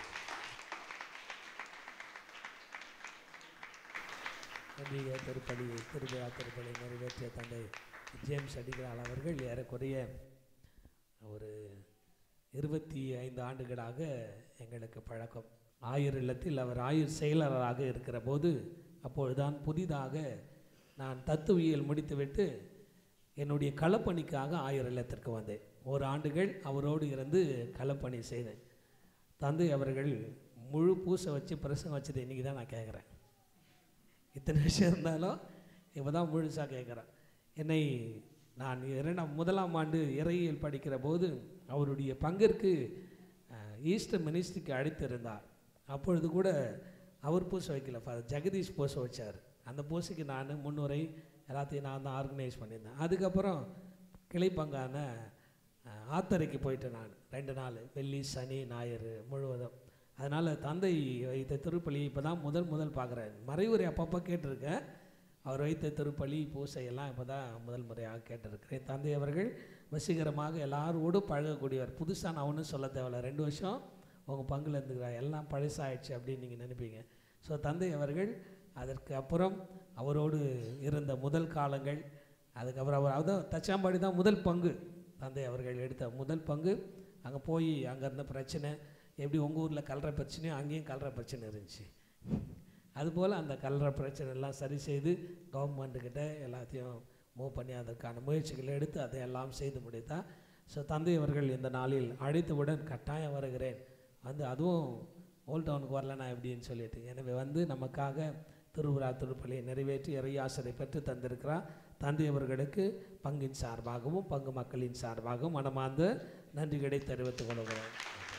நன்றிய திருப்பலி திருவிழா திருப்பலி நிறைவேற்றிய தந்தை ஜேம்ஸ் அடிகளால் அவர்கள் ஏறக்குறைய ஒரு இருபத்தி ஐந்து ஆண்டுகளாக எங்களுக்கு பழக்கம் ஆயுர் இல்லத்தில் அவர் ஆயுர் செயலராக இருக்கிற போது அப்பொழுதுதான் புதிதாக நான் தத்துவியல் முடித்துவிட்டு என்னுடைய களப்பணிக்காக ஆயுர் இல்லத்திற்கு வந்தேன் ஒரு ஆண்டுகள் அவரோடு இருந்து களப்பணி செய்தேன் தந்தை அவர்கள் முழு பூசை வச்சு பிரசங்கம் வச்சது இன்றைக்கி தான் நான் கேட்குறேன் இத்தனை விஷயம் இருந்தாலும் இப்போ தான் முழுசாக கேட்குறேன் என்னை நான் இரண்டாம் முதலாம் ஆண்டு இறையியல் படிக்கிற போது அவருடைய பங்கிற்கு அஹ், ஈஸ்டர் மினிஸ்ட்ரிக்கு அழைத்திருந்தார் அப்பொழுது கூட அவர் பூசை வைக்கல ஃபாதர் ஜெகதீஷ் பூசை வச்சார் அந்த பூசைக்கு நான் முன்னுரை எல்லாத்தையும் நான் தான் ஆர்கனைஸ் பண்ணியிருந்தேன் அதுக்கப்புறம் கிளைப்பங்கான அஹ், ஆத்தரைக்கு போயிட்டேன் நான் ரெண்டு நாள் வெள்ளி சனி ஞாயிறு முழுவதும் அதனால் தந்தை வைத்த திருப்பலி இப்போ தான் முதல் முதல் பார்க்குறேன் மறைவுரை அப்பப்போ கேட்டிருக்கேன் அவர் வைத்த திருப்பலி பூசை எல்லாம் இப்போ தான் முதல் முறையாக கேட்டிருக்கிறேன் தந்தை அவர்கள் வசீகரமாக எல்லாரோடும் பழகக்கூடியவர் புதுசாக நான் ஒன்றும் சொல்ல தேவையில்ல ரெண்டு வருஷம் உங்கள் பங்கில் இருந்துக்கிறார் எல்லாம் பழசாயிடுச்சு அப்படின்னு நீங்கள் நினைப்பீங்க ஸோ தந்தை அவர்கள் அதற்கு அப்புறம் அவரோடு இருந்த முதல் காலங்கள் அதுக்கப்புறம் அவர் அதான் தச்சாம்பாடி தான் முதல் பங்கு தந்தை அவர்கள் எடுத்த முதல் பங்கு அங்கே போய் அங்கே இருந்த பிரச்சனை எப்படி உங்கள் ஊரில் கல்ற பிரச்சனையோ அங்கேயும் கல்ற பிரச்சனை இருந்துச்சு அதுபோல் அந்த கல்ற பிரச்சனை எல்லாம் சரி செய்து கவர்மெண்ட்டுக்கிட்ட எல்லாத்தையும் மூவ் பண்ணி அதற்கான முயற்சிகள் எடுத்து அதை எல்லாம் செய்து முடித்தா ஸோ தந்தை அவர்கள் இந்த நாளில் அழைத்தவுடன் கட்டாயம் வருகிறேன் வந்து அதுவும் ஓல்ட் டவுனுக்கு வரலனா எப்படின்னு சொல்லிட்டு எனவே வந்து நமக்காக திருவிழா திருப்பலியை நிறைவேற்றி இறையாசரை பெற்று தந்திருக்கிறார் தந்தை அவர்களுக்கு பங்கின் சார்பாகவும் பங்கு மக்களின் சார்பாகவும் மனமார்ந்த நன்றிகளை தெரிவித்துக் கொள்கிறோம்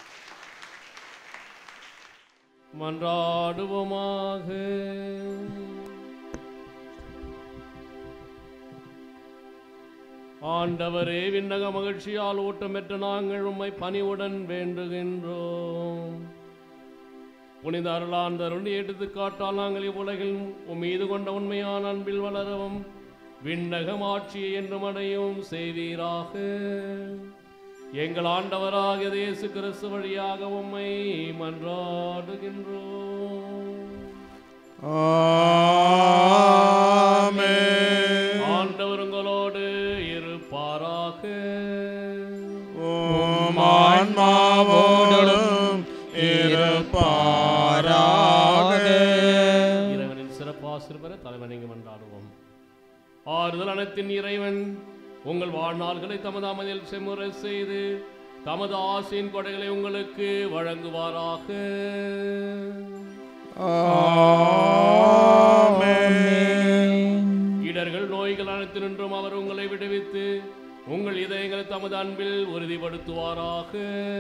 மன்றாடுவோமாக ஆண்டவரே விண்ணக மகிழ்ச்சியால் ஊட்டம் பெற்ற நாங்கள் உம்மை பணிவுடன் வேண்டுகின்றோம் புனித அருளாந்தருள் எடுத்துக்காட்டால் நாங்கள் இவ்வுலகில் உம் மீது கொண்ட உண்மையான அன்பில் வளரவும் விண்ணகம் ஆட்சியை என்றும் அடையும் செய்வீராக எங்கள் ஆண்டவராக இயேசு கிறிஸ்து வழியாக உம்மை மன்றாடுகின்றோம் ஆண்டவர் உங்களோடு இருப்பாராக உம் ஆன்மாவோடும் இருப்பாராக இறைவனின் சிறப்பாசிரியர் பெற தலைவணங்கி மன்றாடுவோம் ஆறுதல் அனைத்தின் இறைவன் உங்கள் வாழ்நாள்களை தமது அமைதியில் செம்முறை செய்து தமது ஆசையின் கொடைகளை உங்களுக்கு வழங்குவாராக இடர்கள் நோய்கள் அனைத்தினின்றும் அவர் உங்களை விடுவித்து உங்கள் இதயங்களை தமது அன்பில் உறுதிப்படுத்துவாராக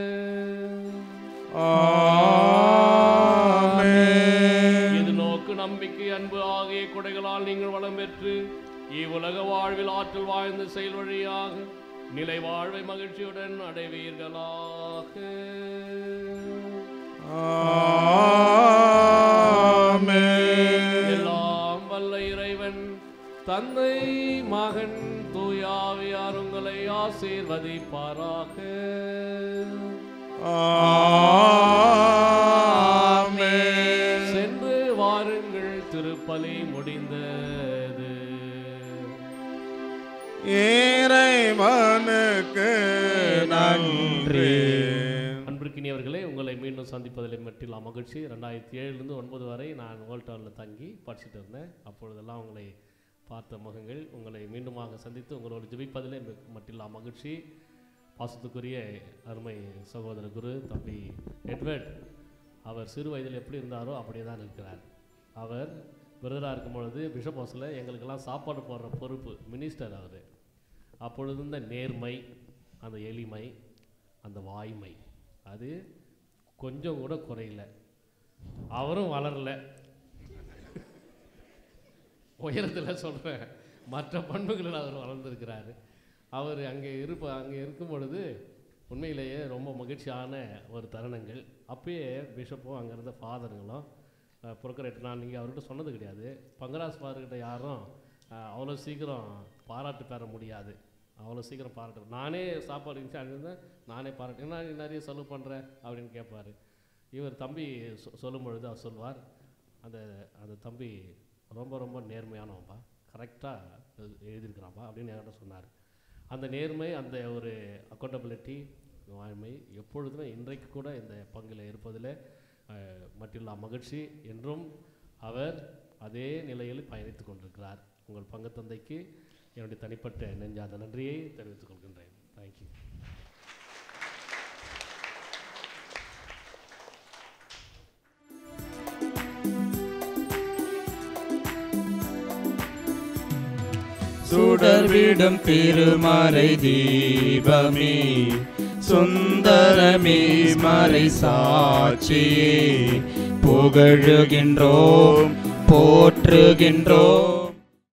இது நோக்கு நம்பிக்கை அன்பு ஆகிய கொடைகளால் நீங்கள் வளம் பெற்று இவ்வுலக வாழ்வில் ஆற்றல் வாழ்ந்த செயல் வழியாக நிலை வாழ்வை மகிழ்ச்சியுடன் அடைவீர்களாக எல்லாம் வல்ல இறைவன் தந்தை மகன் தூயாவியார் உங்களை ஆசீர்வதிப்பாராக சென்று வாருங்கள் திருப்பலி முடிந்தது இறைவனுக்கு நன்றி அன்பிற்கினியவர்களே உங்களை மீண்டும் சந்திப்பதில் மட்டில்லா மகிழ்ச்சி ரெண்டாயிரத்தி ஏழுலேருந்து ஒன்பது வரை நான் ஓல்ட் டவுனில் தங்கி படிச்சுட்டு இருந்தேன் அப்பொழுதெல்லாம் உங்களை பார்த்த முகங்கள் உங்களை மீண்டுமாக சந்தித்து உங்களோடு ஜெபிப்பதிலே மிக- மட்டில்லா மகிழ்ச்சி பாசத்துக்குரிய அருமை சகோதர குரு தம்பி எட்வர்ட் அவர் சிறு வயதில் எப்படி இருந்தாரோ அப்படியே தான் இருக்கிறார் அவர் பிரதராக இருக்கும் பொழுது பிஷப் ஹவுஸில் எங்களுக்கெல்லாம் சாப்பாடு போடுற பொறுப்பு மினிஸ்டர் அவர் அப்பொழுது இந்த நேர்மை அந்த எளிமை அந்த வாய்மை அது கொஞ்சம் கூட குறையல அவரும் வளரல உயரத்தில் சொல்கிறேன் மற்ற பண்புகளில் அவர் வளர்ந்துருக்கிறாரு அவர் அங்கே இருப்ப அங்கே இருக்கும் பொழுது உண்மையிலேயே ரொம்ப மகிழ்ச்சியான ஒரு தருணங்கள் அப்பயே பிஷப்பும் அங்கே இருந்த ஃபாதருங்களும் புறக்கரேட் நான் நீங்கள் அவர்கிட்ட சொன்னது கிடையாது பங்கராஸ் ஃபாதர்கிட்ட யாரும் அஹ், அவ்வளோ சீக்கிரம் பாராட்டு பெற முடியாது அவ்வளோ சீக்கிரம் பாராட்டு நானே சாப்பாடு இருந்துச்சு அங்கிருந்தேன் நானே பாராட்டு என்ன நீ நிறைய செலவு பண்ணுற அப்படின்னு கேட்பாரு இவர் தம்பி சொ- சொல்லும் பொழுது அவர் சொல்வார் அந்த அந்த தம்பி ரொம்ப ரொம்ப நேர்மையானவன்பா கரெக்டாக எழுதியிருக்கிறான்பா அப்படின்னு என்கிட்ட சொன்னார் அந்த நேர்மை அந்த ஒரு அக்கௌண்டபிலிட்டி வாய்மை எப்பொழுதுமே இன்றைக்கு கூட இந்த பங்கில் இருப்பதில் அஹ், மட்டில்லா மகிழ்ச்சி என்றும் அவர் அதே நிலையில் பயணித்துக் கொண்டிருக்கிறார் உங்கள் பங்கு தந்தைக்கு என்னுடைய தனிப்பட்ட நெஞ்சாத நன்றியை தெரிவித்துக் கொள்கின்றேன் தேங்க்யூ சுடர்விடும் திருமறை தீபமே சுந்தரமே மறை சாட்சியே புகழுகின்றோம் போற்றுகின்றோம்